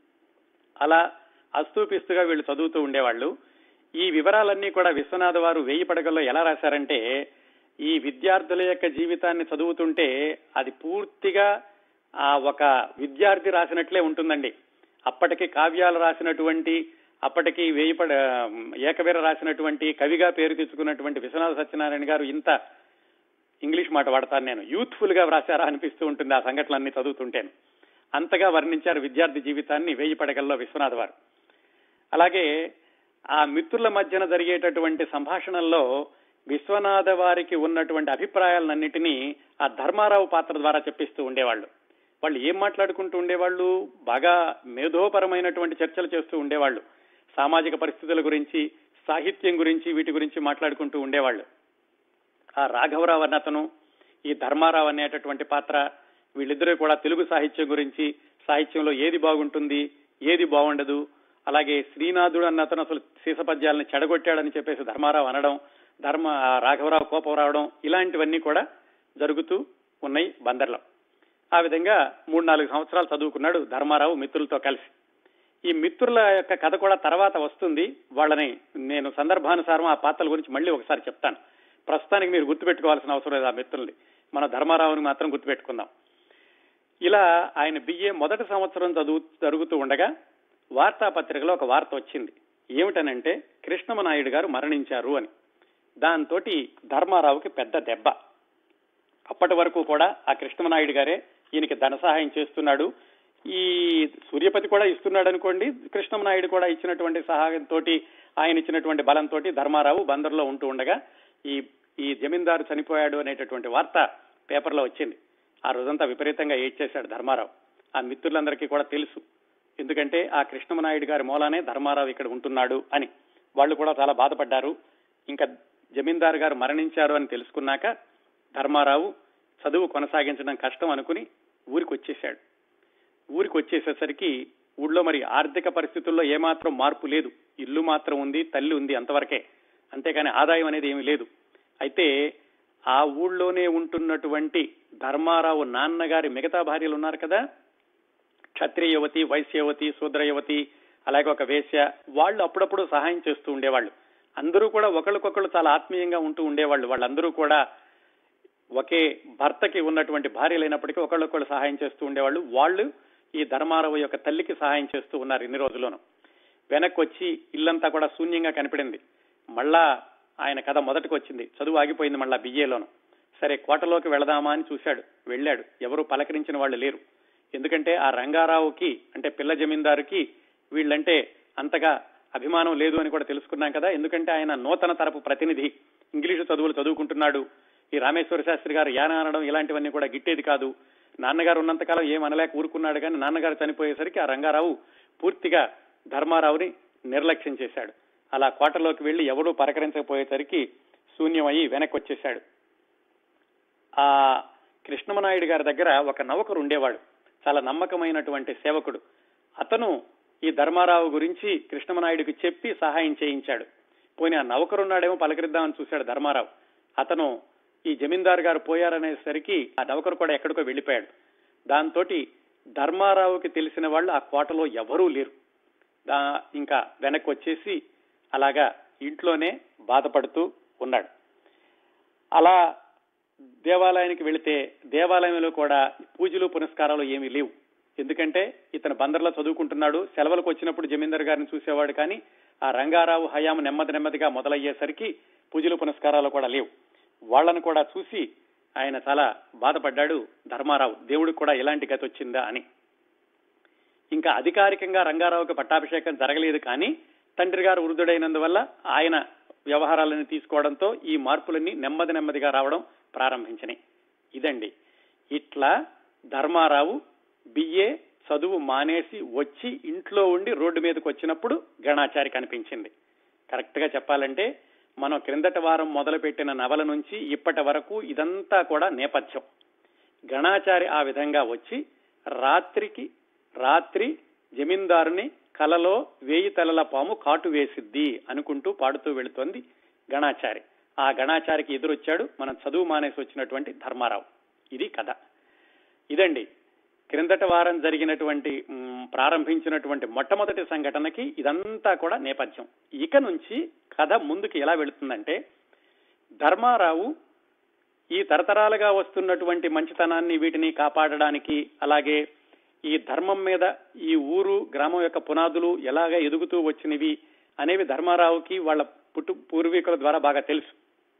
అలా అస్తూపిస్తుగా వీళ్ళు చదువుతూ ఉండేవాళ్ళు ఈ వివరాలన్నీ కూడా విశ్వనాథ వారు వేయి పడగల్లో ఎలా రాశారంటే ఈ విద్యార్థుల యొక్క జీవితాన్ని చదువుతుంటే అది పూర్తిగా ఆ ఒక విద్యార్థి రాసినట్లే ఉంటుందండి అప్పటికి కావ్యాలు రాసినటువంటి అప్పటికి వేయిపడ ఏకవీర రాసినటువంటి కవిగా పేరు తెచ్చుకున్నటువంటి విశ్వనాథ సత్యనారాయణ గారు ఇంత ఇంగ్లీష్ మాట వాడతాను నేను యూత్ఫుల్ గా వ్రాసారా అనిపిస్తూ ఉంటుంది ఆ సంఘటనలన్నీ చదువుతుంటేను అంతగా వర్ణించారు విద్యార్థి జీవితాన్ని వేయి పడగల్లో విశ్వనాథ్ వారు అలాగే ఆ మిత్రుల మధ్యన జరిగేటటువంటి సంభాషణల్లో విశ్వనాథ వారికి ఉన్నటువంటి అభిప్రాయాలన్నింటినీ ఆ ధర్మారావు పాత్ర ద్వారా చెప్పిస్తూ ఉండేవాళ్ళు వాళ్ళు ఏం మాట్లాడుకుంటూ ఉండేవాళ్ళు బాగా మేధోపరమైనటువంటి చర్చలు చేస్తూ ఉండేవాళ్ళు సామాజిక పరిస్థితుల గురించి సాహిత్యం గురించి వీటి గురించి మాట్లాడుకుంటూ ఉండేవాళ్ళు ఆ రాఘవరావు అన్నతను ఈ ధర్మారావు అనేటటువంటి పాత్ర వీళ్ళిద్దరూ కూడా తెలుగు సాహిత్యం గురించి సాహిత్యంలో ఏది బాగుంటుంది ఏది బాగుండదు అలాగే శ్రీనాథుడు అన్న అతను అసలు సీసపద్యాలను చెడగొట్టాడని చెప్పేసి ధర్మారావు అనడం ధర్మ రాఘవరావు కోపం రావడం ఇలాంటివన్నీ కూడా జరుగుతూ ఉన్నాయి బందర్లో ఆ విధంగా మూడు నాలుగు సంవత్సరాలు చదువుకున్నాడు ధర్మారావు మిత్రులతో కలిసి ఈ మిత్రుల యొక్క కథ కూడా తర్వాత వస్తుంది వాళ్ళని నేను సందర్భానుసారం ఆ పాత్రల గురించి మళ్ళీ ఒకసారి చెప్తాను ప్రస్తుతానికి మీరు గుర్తుపెట్టుకోవాల్సిన అవసరం లేదు ఆ మిత్రుల్ని మన ధర్మారావుని మాత్రం గుర్తుపెట్టుకుందాం ఇలా ఆయన బిఏ మొదటి సంవత్సరం చదువు జరుగుతూ ఉండగా వార్తాపత్రికలో ఒక వార్త వచ్చింది ఏమిటనంటే కృష్ణమనాయుడు గారు మరణించారు అని దాంతో ధర్మారావుకి పెద్ద దెబ్బ అప్పటి వరకు కూడా ఆ కృష్ణమనాయుడు గారే ఈయనకి ధన సహాయం చేస్తున్నాడు ఈ సూర్యపతి కూడా ఇస్తున్నాడు అనుకోండి కృష్ణమనాయుడు కూడా ఇచ్చినటువంటి సహాయంతో ఆయన ఇచ్చినటువంటి బలంతో ధర్మారావు బందర్లో ఉంటూ ఉండగా ఈ ఈ జమీందారు చనిపోయాడు అనేటటువంటి వార్త పేపర్లో వచ్చింది ఆ రోజంతా విపరీతంగా ఏడ్చేశాడు ధర్మారావు ఆ మిత్రులందరికీ కూడా తెలుసు ఎందుకంటే ఆ కృష్ణమనాయుడు గారి మూలానే ధర్మారావు ఇక్కడ ఉంటున్నాడు అని వాళ్ళు కూడా చాలా బాధపడ్డారు ఇంకా జమీందారు గారు మరణించారు అని తెలుసుకున్నాక ధర్మారావు చదువు కొనసాగించడం కష్టం అనుకుని ఊరికి వచ్చేశాడు ఊరికి వచ్చేసేసరికి ఊళ్ళో మరి ఆర్థిక పరిస్థితుల్లో ఏమాత్రం మార్పు లేదు ఇల్లు మాత్రం ఉంది తల్లి ఉంది అంతవరకే అంతేకాని ఆదాయం అనేది ఏమీ లేదు అయితే ఆ ఊళ్ళోనే ఉంటున్నటువంటి ధర్మారావు నాన్నగారి మిగతా భార్యలు ఉన్నారు కదా క్షత్రియ యువతి వైశ్య యువతి శూద్ర యువతి అలాగే ఒక వేశ్య వాళ్ళు అప్పుడప్పుడు సహాయం చేస్తూ ఉండేవాళ్ళు అందరూ కూడా ఒకళ్ళకొకళ్ళు చాలా ఆత్మీయంగా ఉంటూ ఉండేవాళ్ళు వాళ్ళందరూ కూడా ఒకే భర్తకి ఉన్నటువంటి భార్యలైనప్పటికీ ఒకళ్ళొకళ్ళు సహాయం చేస్తూ ఉండేవాళ్ళు వాళ్ళు ఈ ధర్మారావు యొక్క తల్లికి సహాయం చేస్తూ ఉన్నారు ఇన్ని రోజుల్లోనూ వెనక్కి వచ్చి ఇల్లంతా కూడా శూన్యంగా కనిపడింది మళ్ళా ఆయన కథ మొదటికి వచ్చింది చదువు ఆగిపోయింది మళ్ళా బిఏలోను సరే కోటలోకి వెళదామా అని చూశాడు వెళ్ళాడు ఎవరు పలకరించిన వాళ్ళు లేరు ఎందుకంటే ఆ రంగారావుకి అంటే పిల్ల జమీందారుకి వీళ్ళంటే అంతగా అభిమానం లేదు అని కూడా తెలుసుకున్నాం కదా ఎందుకంటే ఆయన నూతన తరపు ప్రతినిధి ఇంగ్లీషు చదువులు చదువుకుంటున్నాడు ఈ రామేశ్వర శాస్త్రి గారు యాన అనడం ఇలాంటివన్నీ కూడా గిట్టేది కాదు నాన్నగారు ఉన్నంతకాలం ఏం అనలేక ఊరుకున్నాడు కానీ నాన్నగారు చనిపోయేసరికి ఆ రంగారావు పూర్తిగా ధర్మారావుని నిర్లక్ష్యం చేశాడు అలా కోటలోకి వెళ్లి ఎవడూ పరకరించకపోయేసరికి శూన్యమయ్యి వెనక్కి వచ్చేశాడు ఆ కృష్ణమనాయుడు గారి దగ్గర ఒక నౌకరు ఉండేవాడు చాలా నమ్మకమైనటువంటి సేవకుడు అతను ఈ ధర్మారావు గురించి కృష్ణమనాయుడికి చెప్పి సహాయం చేయించాడు పోనీ ఆ నౌకరున్నాడేమో పలకరిద్దామని చూశాడు ధర్మారావు అతను ఈ జమీందారు గారు పోయారనేసరికి ఆ నౌకరు కూడా ఎక్కడికో వెళ్లిపోయాడు దాంతో ధర్మారావుకి తెలిసిన వాళ్ళు ఆ కోటలో ఎవరూ లేరు దా ఇంకా వెనక్కి వచ్చేసి అలాగా ఇంట్లోనే బాధపడుతూ ఉన్నాడు అలా దేవాలయానికి వెళితే దేవాలయంలో కూడా పూజలు పునస్కారాలు ఏమీ లేవు ఎందుకంటే ఇతను బందర్లో చదువుకుంటున్నాడు సెలవులకు వచ్చినప్పుడు జమీందర్ గారిని చూసేవాడు కానీ ఆ రంగారావు హయాం నెమ్మది నెమ్మదిగా మొదలయ్యేసరికి పూజలు పునస్కారాలు కూడా లేవు వాళ్లను కూడా చూసి ఆయన చాలా బాధపడ్డాడు ధర్మారావు దేవుడికి కూడా ఎలాంటి గతి వచ్చిందా అని ఇంకా అధికారికంగా రంగారావుకి పట్టాభిషేకం జరగలేదు కానీ తండ్రి గారు వృద్ధుడైనందువల్ల ఆయన వ్యవహారాలను తీసుకోవడంతో ఈ మార్పులన్నీ నెమ్మది నెమ్మదిగా రావడం ప్రారంభించినాయి ఇదండి ఇట్లా ధర్మారావు బిఏ చదువు మానేసి వచ్చి ఇంట్లో ఉండి రోడ్డు మీదకి వచ్చినప్పుడు గణాచారి కనిపించింది కరెక్ట్ గా చెప్పాలంటే మనం క్రిందటి వారం మొదలుపెట్టిన నవల నుంచి ఇప్పటి వరకు ఇదంతా కూడా నేపథ్యం గణాచారి ఆ విధంగా వచ్చి రాత్రికి రాత్రి జమీందారుని కలలో వేయి తలల పాము కాటు వేసిద్ది అనుకుంటూ పాడుతూ వెళుతోంది గణాచారి ఆ గణాచారికి ఎదురొచ్చాడు మనం చదువు మానేసి వచ్చినటువంటి ధర్మారావు ఇది కథ ఇదండి క్రిందట వారం జరిగినటువంటి ప్రారంభించినటువంటి మొట్టమొదటి సంఘటనకి ఇదంతా కూడా నేపథ్యం ఇక నుంచి కథ ముందుకు ఎలా వెళుతుందంటే ధర్మారావు ఈ తరతరాలుగా వస్తున్నటువంటి మంచితనాన్ని వీటిని కాపాడడానికి అలాగే ఈ ధర్మం మీద ఈ ఊరు గ్రామం యొక్క పునాదులు ఎలాగ ఎదుగుతూ వచ్చినవి అనేవి ధర్మారావుకి వాళ్ళ పుట్టు పూర్వీకుల ద్వారా బాగా తెలుసు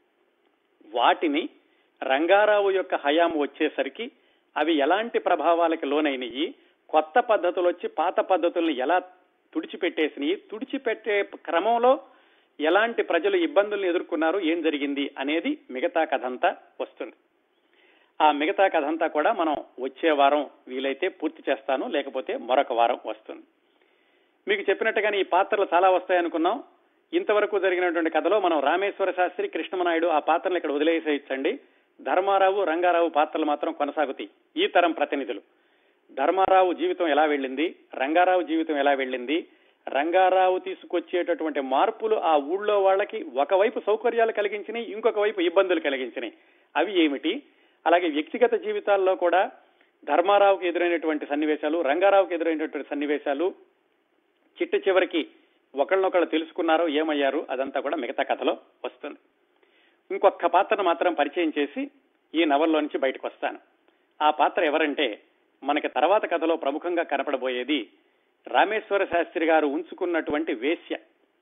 వాటిని రంగారావు యొక్క హయాము వచ్చేసరికి అవి ఎలాంటి ప్రభావాలకి లోనైనవి కొత్త పద్ధతులు వచ్చి పాత పద్ధతుల్ని ఎలా తుడిచిపెట్టేసినవి తుడిచిపెట్టే క్రమంలో ఎలాంటి ప్రజలు ఇబ్బందుల్ని ఎదుర్కొన్నారు ఏం జరిగింది అనేది మిగతా కథంతా వస్తుంది ఆ మిగతా కథంతా కూడా మనం వచ్చే వారం వీలైతే పూర్తి చేస్తాను లేకపోతే మరొక వారం వస్తుంది మీకు చెప్పినట్టుగానే ఈ పాత్రలు చాలా వస్తాయనుకున్నాం ఇంతవరకు జరిగినటువంటి కథలో మనం రామేశ్వర శాస్త్రి కృష్ణమనాయుడు ఆ పాత్రలు ఇక్కడ వదిలేసేయచ్చండి ధర్మారావు రంగారావు పాత్రలు మాత్రం కొనసాగుతాయి ఈ తరం ప్రతినిధులు ధర్మారావు జీవితం ఎలా వెళ్ళింది రంగారావు జీవితం ఎలా వెళ్ళింది రంగారావు తీసుకొచ్చేటటువంటి మార్పులు ఆ ఊళ్ళో వాళ్ళకి ఒకవైపు సౌకర్యాలు కలిగించినాయి ఇంకొక వైపు ఇబ్బందులు కలిగించినాయి అవి ఏమిటి అలాగే వ్యక్తిగత జీవితాల్లో కూడా ధర్మారావుకి ఎదురైనటువంటి సన్నివేశాలు రంగారావుకి ఎదురైనటువంటి సన్నివేశాలు చిట్ట చివరికి ఒకళ్ళనొకళ్ళు తెలుసుకున్నారో ఏమయ్యారు అదంతా కూడా మిగతా కథలో వస్తుంది ఇంకొక పాత్రను మాత్రం పరిచయం చేసి ఈ నవల్లో నుంచి బయటకు వస్తాను ఆ పాత్ర ఎవరంటే మనకి తర్వాత కథలో ప్రముఖంగా కనపడబోయేది రామేశ్వర శాస్త్రి గారు ఉంచుకున్నటువంటి వేశ్య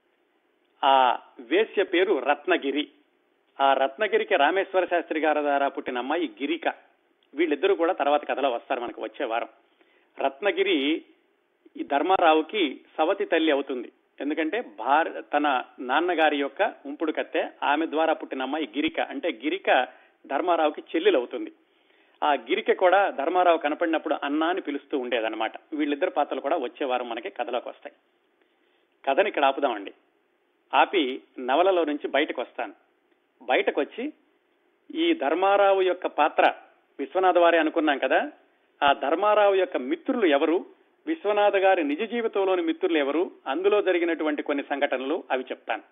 ఆ వేశ్య పేరు రత్నగిరి ఆ రత్నగిరికి రామేశ్వర శాస్త్రి గారి ద్వారా పుట్టిన అమ్మాయి గిరిక వీళ్ళిద్దరూ కూడా తర్వాత కథలో వస్తారు మనకు వచ్చే వారం రత్నగిరి ఈ ధర్మారావుకి సవతి తల్లి అవుతుంది ఎందుకంటే భార్ తన నాన్నగారి యొక్క ఉంపుడు కత్తె ఆమె ద్వారా పుట్టిన అమ్మాయి గిరిక అంటే గిరిక ధర్మారావుకి చెల్లెలు అవుతుంది ఆ గిరిక కూడా ధర్మారావు కనపడినప్పుడు అన్నా అని పిలుస్తూ ఉండేదన్నమాట వీళ్ళిద్దరు పాత్రలు కూడా వచ్చే వారం మనకి కథలోకి వస్తాయి కథని ఇక్కడ ఆపుదామండి ఆపి నవలలో నుంచి బయటకు వస్తాను బయటకు వచ్చి ఈ ధర్మారావు యొక్క పాత్ర విశ్వనాథ వారి అనుకున్నాం కదా ఆ ధర్మారావు యొక్క మిత్రులు ఎవరు విశ్వనాథ గారి నిజ జీవితంలోని మిత్రులు ఎవరు అందులో జరిగినటువంటి కొన్ని సంఘటనలు అవి చెప్తాను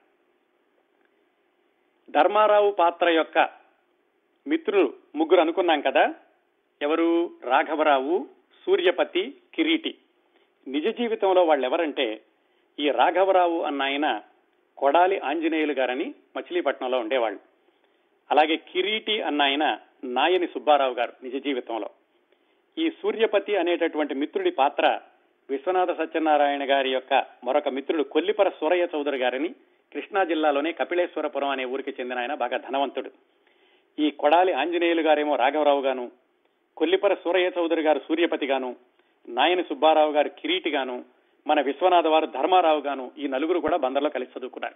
ధర్మారావు పాత్ర యొక్క మిత్రులు ముగ్గురు అనుకున్నాం కదా ఎవరు రాఘవరావు సూర్యపతి కిరీటి నిజ జీవితంలో వాళ్ళు ఎవరంటే ఈ రాఘవరావు అన్న ఆయన కొడాలి ఆంజనేయులు గారని మచిలీపట్నంలో ఉండేవాళ్ళు అలాగే కిరీటి అన్న ఆయన నాయని సుబ్బారావు గారు నిజ జీవితంలో ఈ సూర్యపతి అనేటటువంటి మిత్రుడి పాత్ర విశ్వనాథ సత్యనారాయణ గారి యొక్క మరొక మిత్రుడు కొల్లిపర సూరయ్య చౌదరి గారిని కృష్ణా జిల్లాలోనే కపిలేశ్వరపురం అనే ఊరికి చెందిన ఆయన బాగా ధనవంతుడు ఈ కొడాలి ఆంజనేయులు గారేమో రాఘవరావు గాను కొల్లిపర సూరయ్య చౌదరి గారు సూర్యపతి గాను నాయని సుబ్బారావు గారు కిరీటి గాను మన విశ్వనాథ వారు ధర్మారావు గాను ఈ నలుగురు కూడా బందర్లో కలిసి చదువుకున్నారు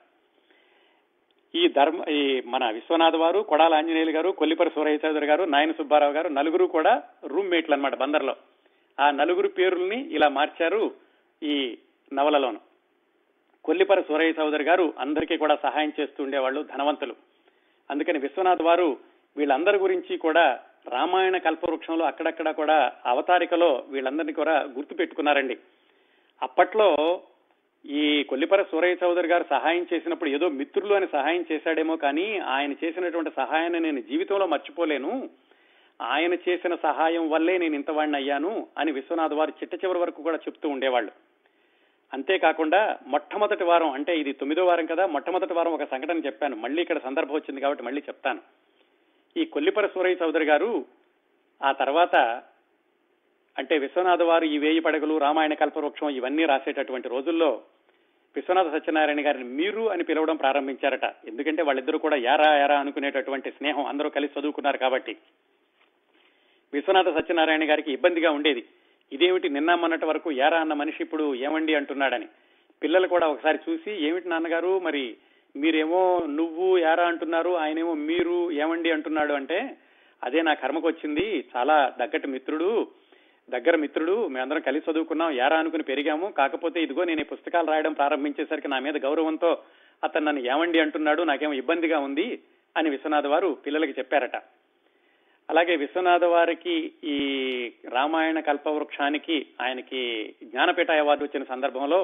ఈ ధర్మ ఈ మన విశ్వనాథ్ వారు కొడాల ఆంజనేయులు గారు కొల్లిపరి సూరయ్య చౌదరి గారు నాయన సుబ్బారావు గారు నలుగురు కూడా రూమ్ మేట్లు అనమాట బందర్లో ఆ నలుగురు పేరుల్ని ఇలా మార్చారు ఈ నవలలోను కొల్లిపరి సూరయ్య చౌదరి గారు అందరికీ కూడా సహాయం చేస్తూ ఉండేవాళ్ళు ధనవంతులు అందుకని విశ్వనాథ్ వారు వీళ్ళందరి గురించి కూడా రామాయణ కల్పవృక్షంలో అక్కడక్కడ కూడా అవతారికలో వీళ్ళందరినీ కూడా గుర్తు పెట్టుకున్నారండి అప్పట్లో ఈ కొల్లిపర సూరయ్య చౌదరి గారు సహాయం చేసినప్పుడు ఏదో మిత్రులు అని సహాయం చేశాడేమో కానీ ఆయన చేసినటువంటి సహాయాన్ని నేను జీవితంలో మర్చిపోలేను ఆయన చేసిన సహాయం వల్లే నేను ఇంతవాడిని అయ్యాను అని విశ్వనాథ్ వారు చిట్ట చివరి వరకు కూడా చెప్తూ ఉండేవాళ్ళు అంతేకాకుండా మొట్టమొదటి వారం అంటే ఇది తొమ్మిదో వారం కదా మొట్టమొదటి వారం ఒక సంఘటన చెప్పాను మళ్ళీ ఇక్కడ సందర్భం వచ్చింది కాబట్టి మళ్ళీ చెప్తాను ఈ కొల్లిపర సూరయ్య చౌదరి గారు ఆ తర్వాత అంటే విశ్వనాథ వారు ఈ వేయి పడగలు రామాయణ కల్పవృక్షం ఇవన్నీ రాసేటటువంటి రోజుల్లో విశ్వనాథ సత్యనారాయణ గారిని మీరు అని పిలవడం ప్రారంభించారట ఎందుకంటే వాళ్ళిద్దరూ కూడా యారా యారా అనుకునేటటువంటి స్నేహం అందరూ కలిసి చదువుకున్నారు కాబట్టి విశ్వనాథ సత్యనారాయణ గారికి ఇబ్బందిగా ఉండేది ఇదేమిటి నిన్న మొన్నటి వరకు యారా అన్న మనిషి ఇప్పుడు ఏమండి అంటున్నాడని పిల్లలు కూడా ఒకసారి చూసి ఏమిటి నాన్నగారు మరి మీరేమో నువ్వు యారా అంటున్నారు ఆయనేమో మీరు ఏమండి అంటున్నాడు అంటే అదే నా కర్మకు వచ్చింది చాలా దగ్గటి మిత్రుడు దగ్గర మిత్రుడు మేమందరం కలిసి చదువుకున్నాం యారా అనుకుని పెరిగాము కాకపోతే ఇదిగో నేను ఈ పుస్తకాలు రాయడం ప్రారంభించేసరికి నా మీద గౌరవంతో అతను నన్ను ఏమండి అంటున్నాడు నాకేమో ఇబ్బందిగా ఉంది అని విశ్వనాథ వారు పిల్లలకి చెప్పారట అలాగే విశ్వనాథ వారికి ఈ రామాయణ కల్పవృక్షానికి ఆయనకి జ్ఞానపీఠ అవార్డు వచ్చిన సందర్భంలో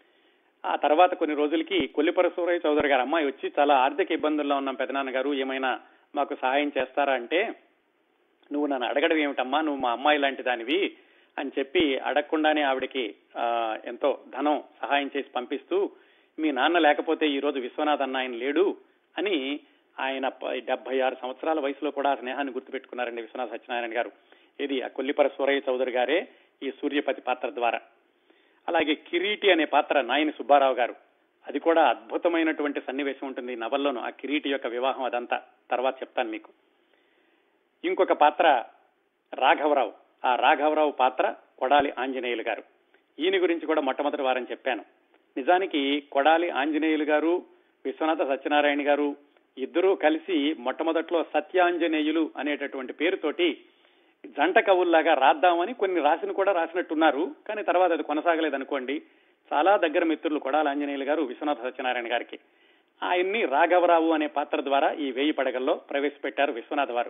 ఆ తర్వాత కొన్ని రోజులకి కొల్లిపర సూరయ్య చౌదరి గారు అమ్మాయి వచ్చి చాలా ఆర్థిక ఇబ్బందుల్లో ఉన్నాం పెదనాన్న గారు ఏమైనా మాకు సహాయం చేస్తారా అంటే నువ్వు నన్ను అడగడం ఏమిటమ్మా నువ్వు మా అమ్మాయి లాంటి దానివి అని చెప్పి అడగకుండానే ఆవిడకి ఎంతో ధనం సహాయం చేసి పంపిస్తూ మీ నాన్న లేకపోతే ఈ రోజు విశ్వనాథ్ అన్న ఆయన లేడు అని ఆయన డెబ్బై ఆరు సంవత్సరాల వయసులో కూడా ఆ స్నేహాన్ని గుర్తుపెట్టుకున్నారండి విశ్వనాథ సత్యనారాయణ గారు ఇది ఆ కొల్లిపర సూరయ్య చౌదరి గారే ఈ సూర్యపతి పాత్ర ద్వారా అలాగే కిరీటి అనే పాత్ర నాయని సుబ్బారావు గారు అది కూడా అద్భుతమైనటువంటి సన్నివేశం ఉంటుంది నవల్లోను ఆ కిరీటి యొక్క వివాహం అదంతా తర్వాత చెప్తాను మీకు ఇంకొక పాత్ర రాఘవరావు ఆ రాఘవరావు పాత్ర కొడాలి ఆంజనేయులు గారు ఈయన గురించి కూడా మొట్టమొదటి వారం చెప్పాను నిజానికి కొడాలి ఆంజనేయులు గారు విశ్వనాథ సత్యనారాయణ గారు ఇద్దరూ కలిసి మొట్టమొదట్లో సత్యాంజనేయులు అనేటటువంటి పేరుతోటి జంట కవుల్లాగా రాద్దామని కొన్ని రాసిన కూడా రాసినట్టున్నారు కానీ తర్వాత అది కొనసాగలేదు అనుకోండి చాలా దగ్గర మిత్రులు కొడాలి ఆంజనేయులు గారు విశ్వనాథ సత్యనారాయణ గారికి ఆయన్ని రాఘవరావు అనే పాత్ర ద్వారా ఈ వేయి పడగల్లో ప్రవేశపెట్టారు విశ్వనాథ వారు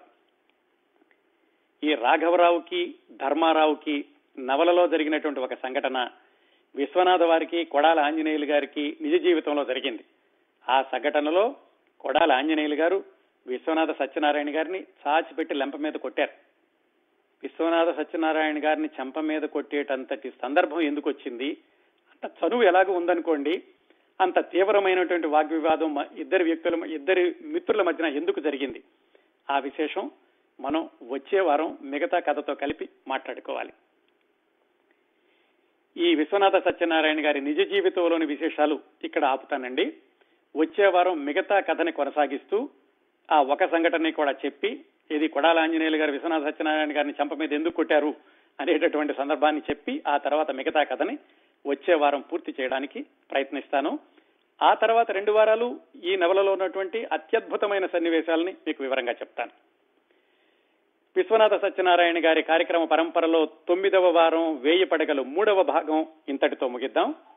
ఈ రాఘవరావుకి ధర్మారావుకి నవలలో జరిగినటువంటి ఒక సంఘటన విశ్వనాథ వారికి కొడాల ఆంజనేయులు గారికి నిజ జీవితంలో జరిగింది ఆ సంఘటనలో కొడాల ఆంజనేయులు గారు విశ్వనాథ సత్యనారాయణ గారిని చాచిపెట్టి లెంప మీద కొట్టారు విశ్వనాథ సత్యనారాయణ గారిని చెంప మీద కొట్టేటంతటి సందర్భం ఎందుకు వచ్చింది అంత చనువు ఎలాగో ఉందనుకోండి అంత తీవ్రమైనటువంటి వాగ్వివాదం ఇద్దరు వ్యక్తుల ఇద్దరి మిత్రుల మధ్యన ఎందుకు జరిగింది ఆ విశేషం మనం వచ్చే వారం మిగతా కథతో కలిపి మాట్లాడుకోవాలి ఈ విశ్వనాథ సత్యనారాయణ గారి నిజ జీవితంలోని విశేషాలు ఇక్కడ ఆపుతానండి వచ్చే వారం మిగతా కథని కొనసాగిస్తూ ఆ ఒక సంఘటనని కూడా చెప్పి ఇది కొడాల ఆంజనేయులు గారు విశ్వనాథ సత్యనారాయణ గారిని చంప మీద ఎందుకు కొట్టారు అనేటటువంటి సందర్భాన్ని చెప్పి ఆ తర్వాత మిగతా కథని వచ్చే వారం పూర్తి చేయడానికి ప్రయత్నిస్తాను ఆ తర్వాత రెండు వారాలు ఈ నవలలో ఉన్నటువంటి అత్యద్భుతమైన సన్నివేశాలని మీకు వివరంగా చెప్తాను విశ్వనాథ సత్యనారాయణ గారి కార్యక్రమ పరంపరలో తొమ్మిదవ వారం వేయి పడగలు మూడవ భాగం ఇంతటితో ముగిద్దాం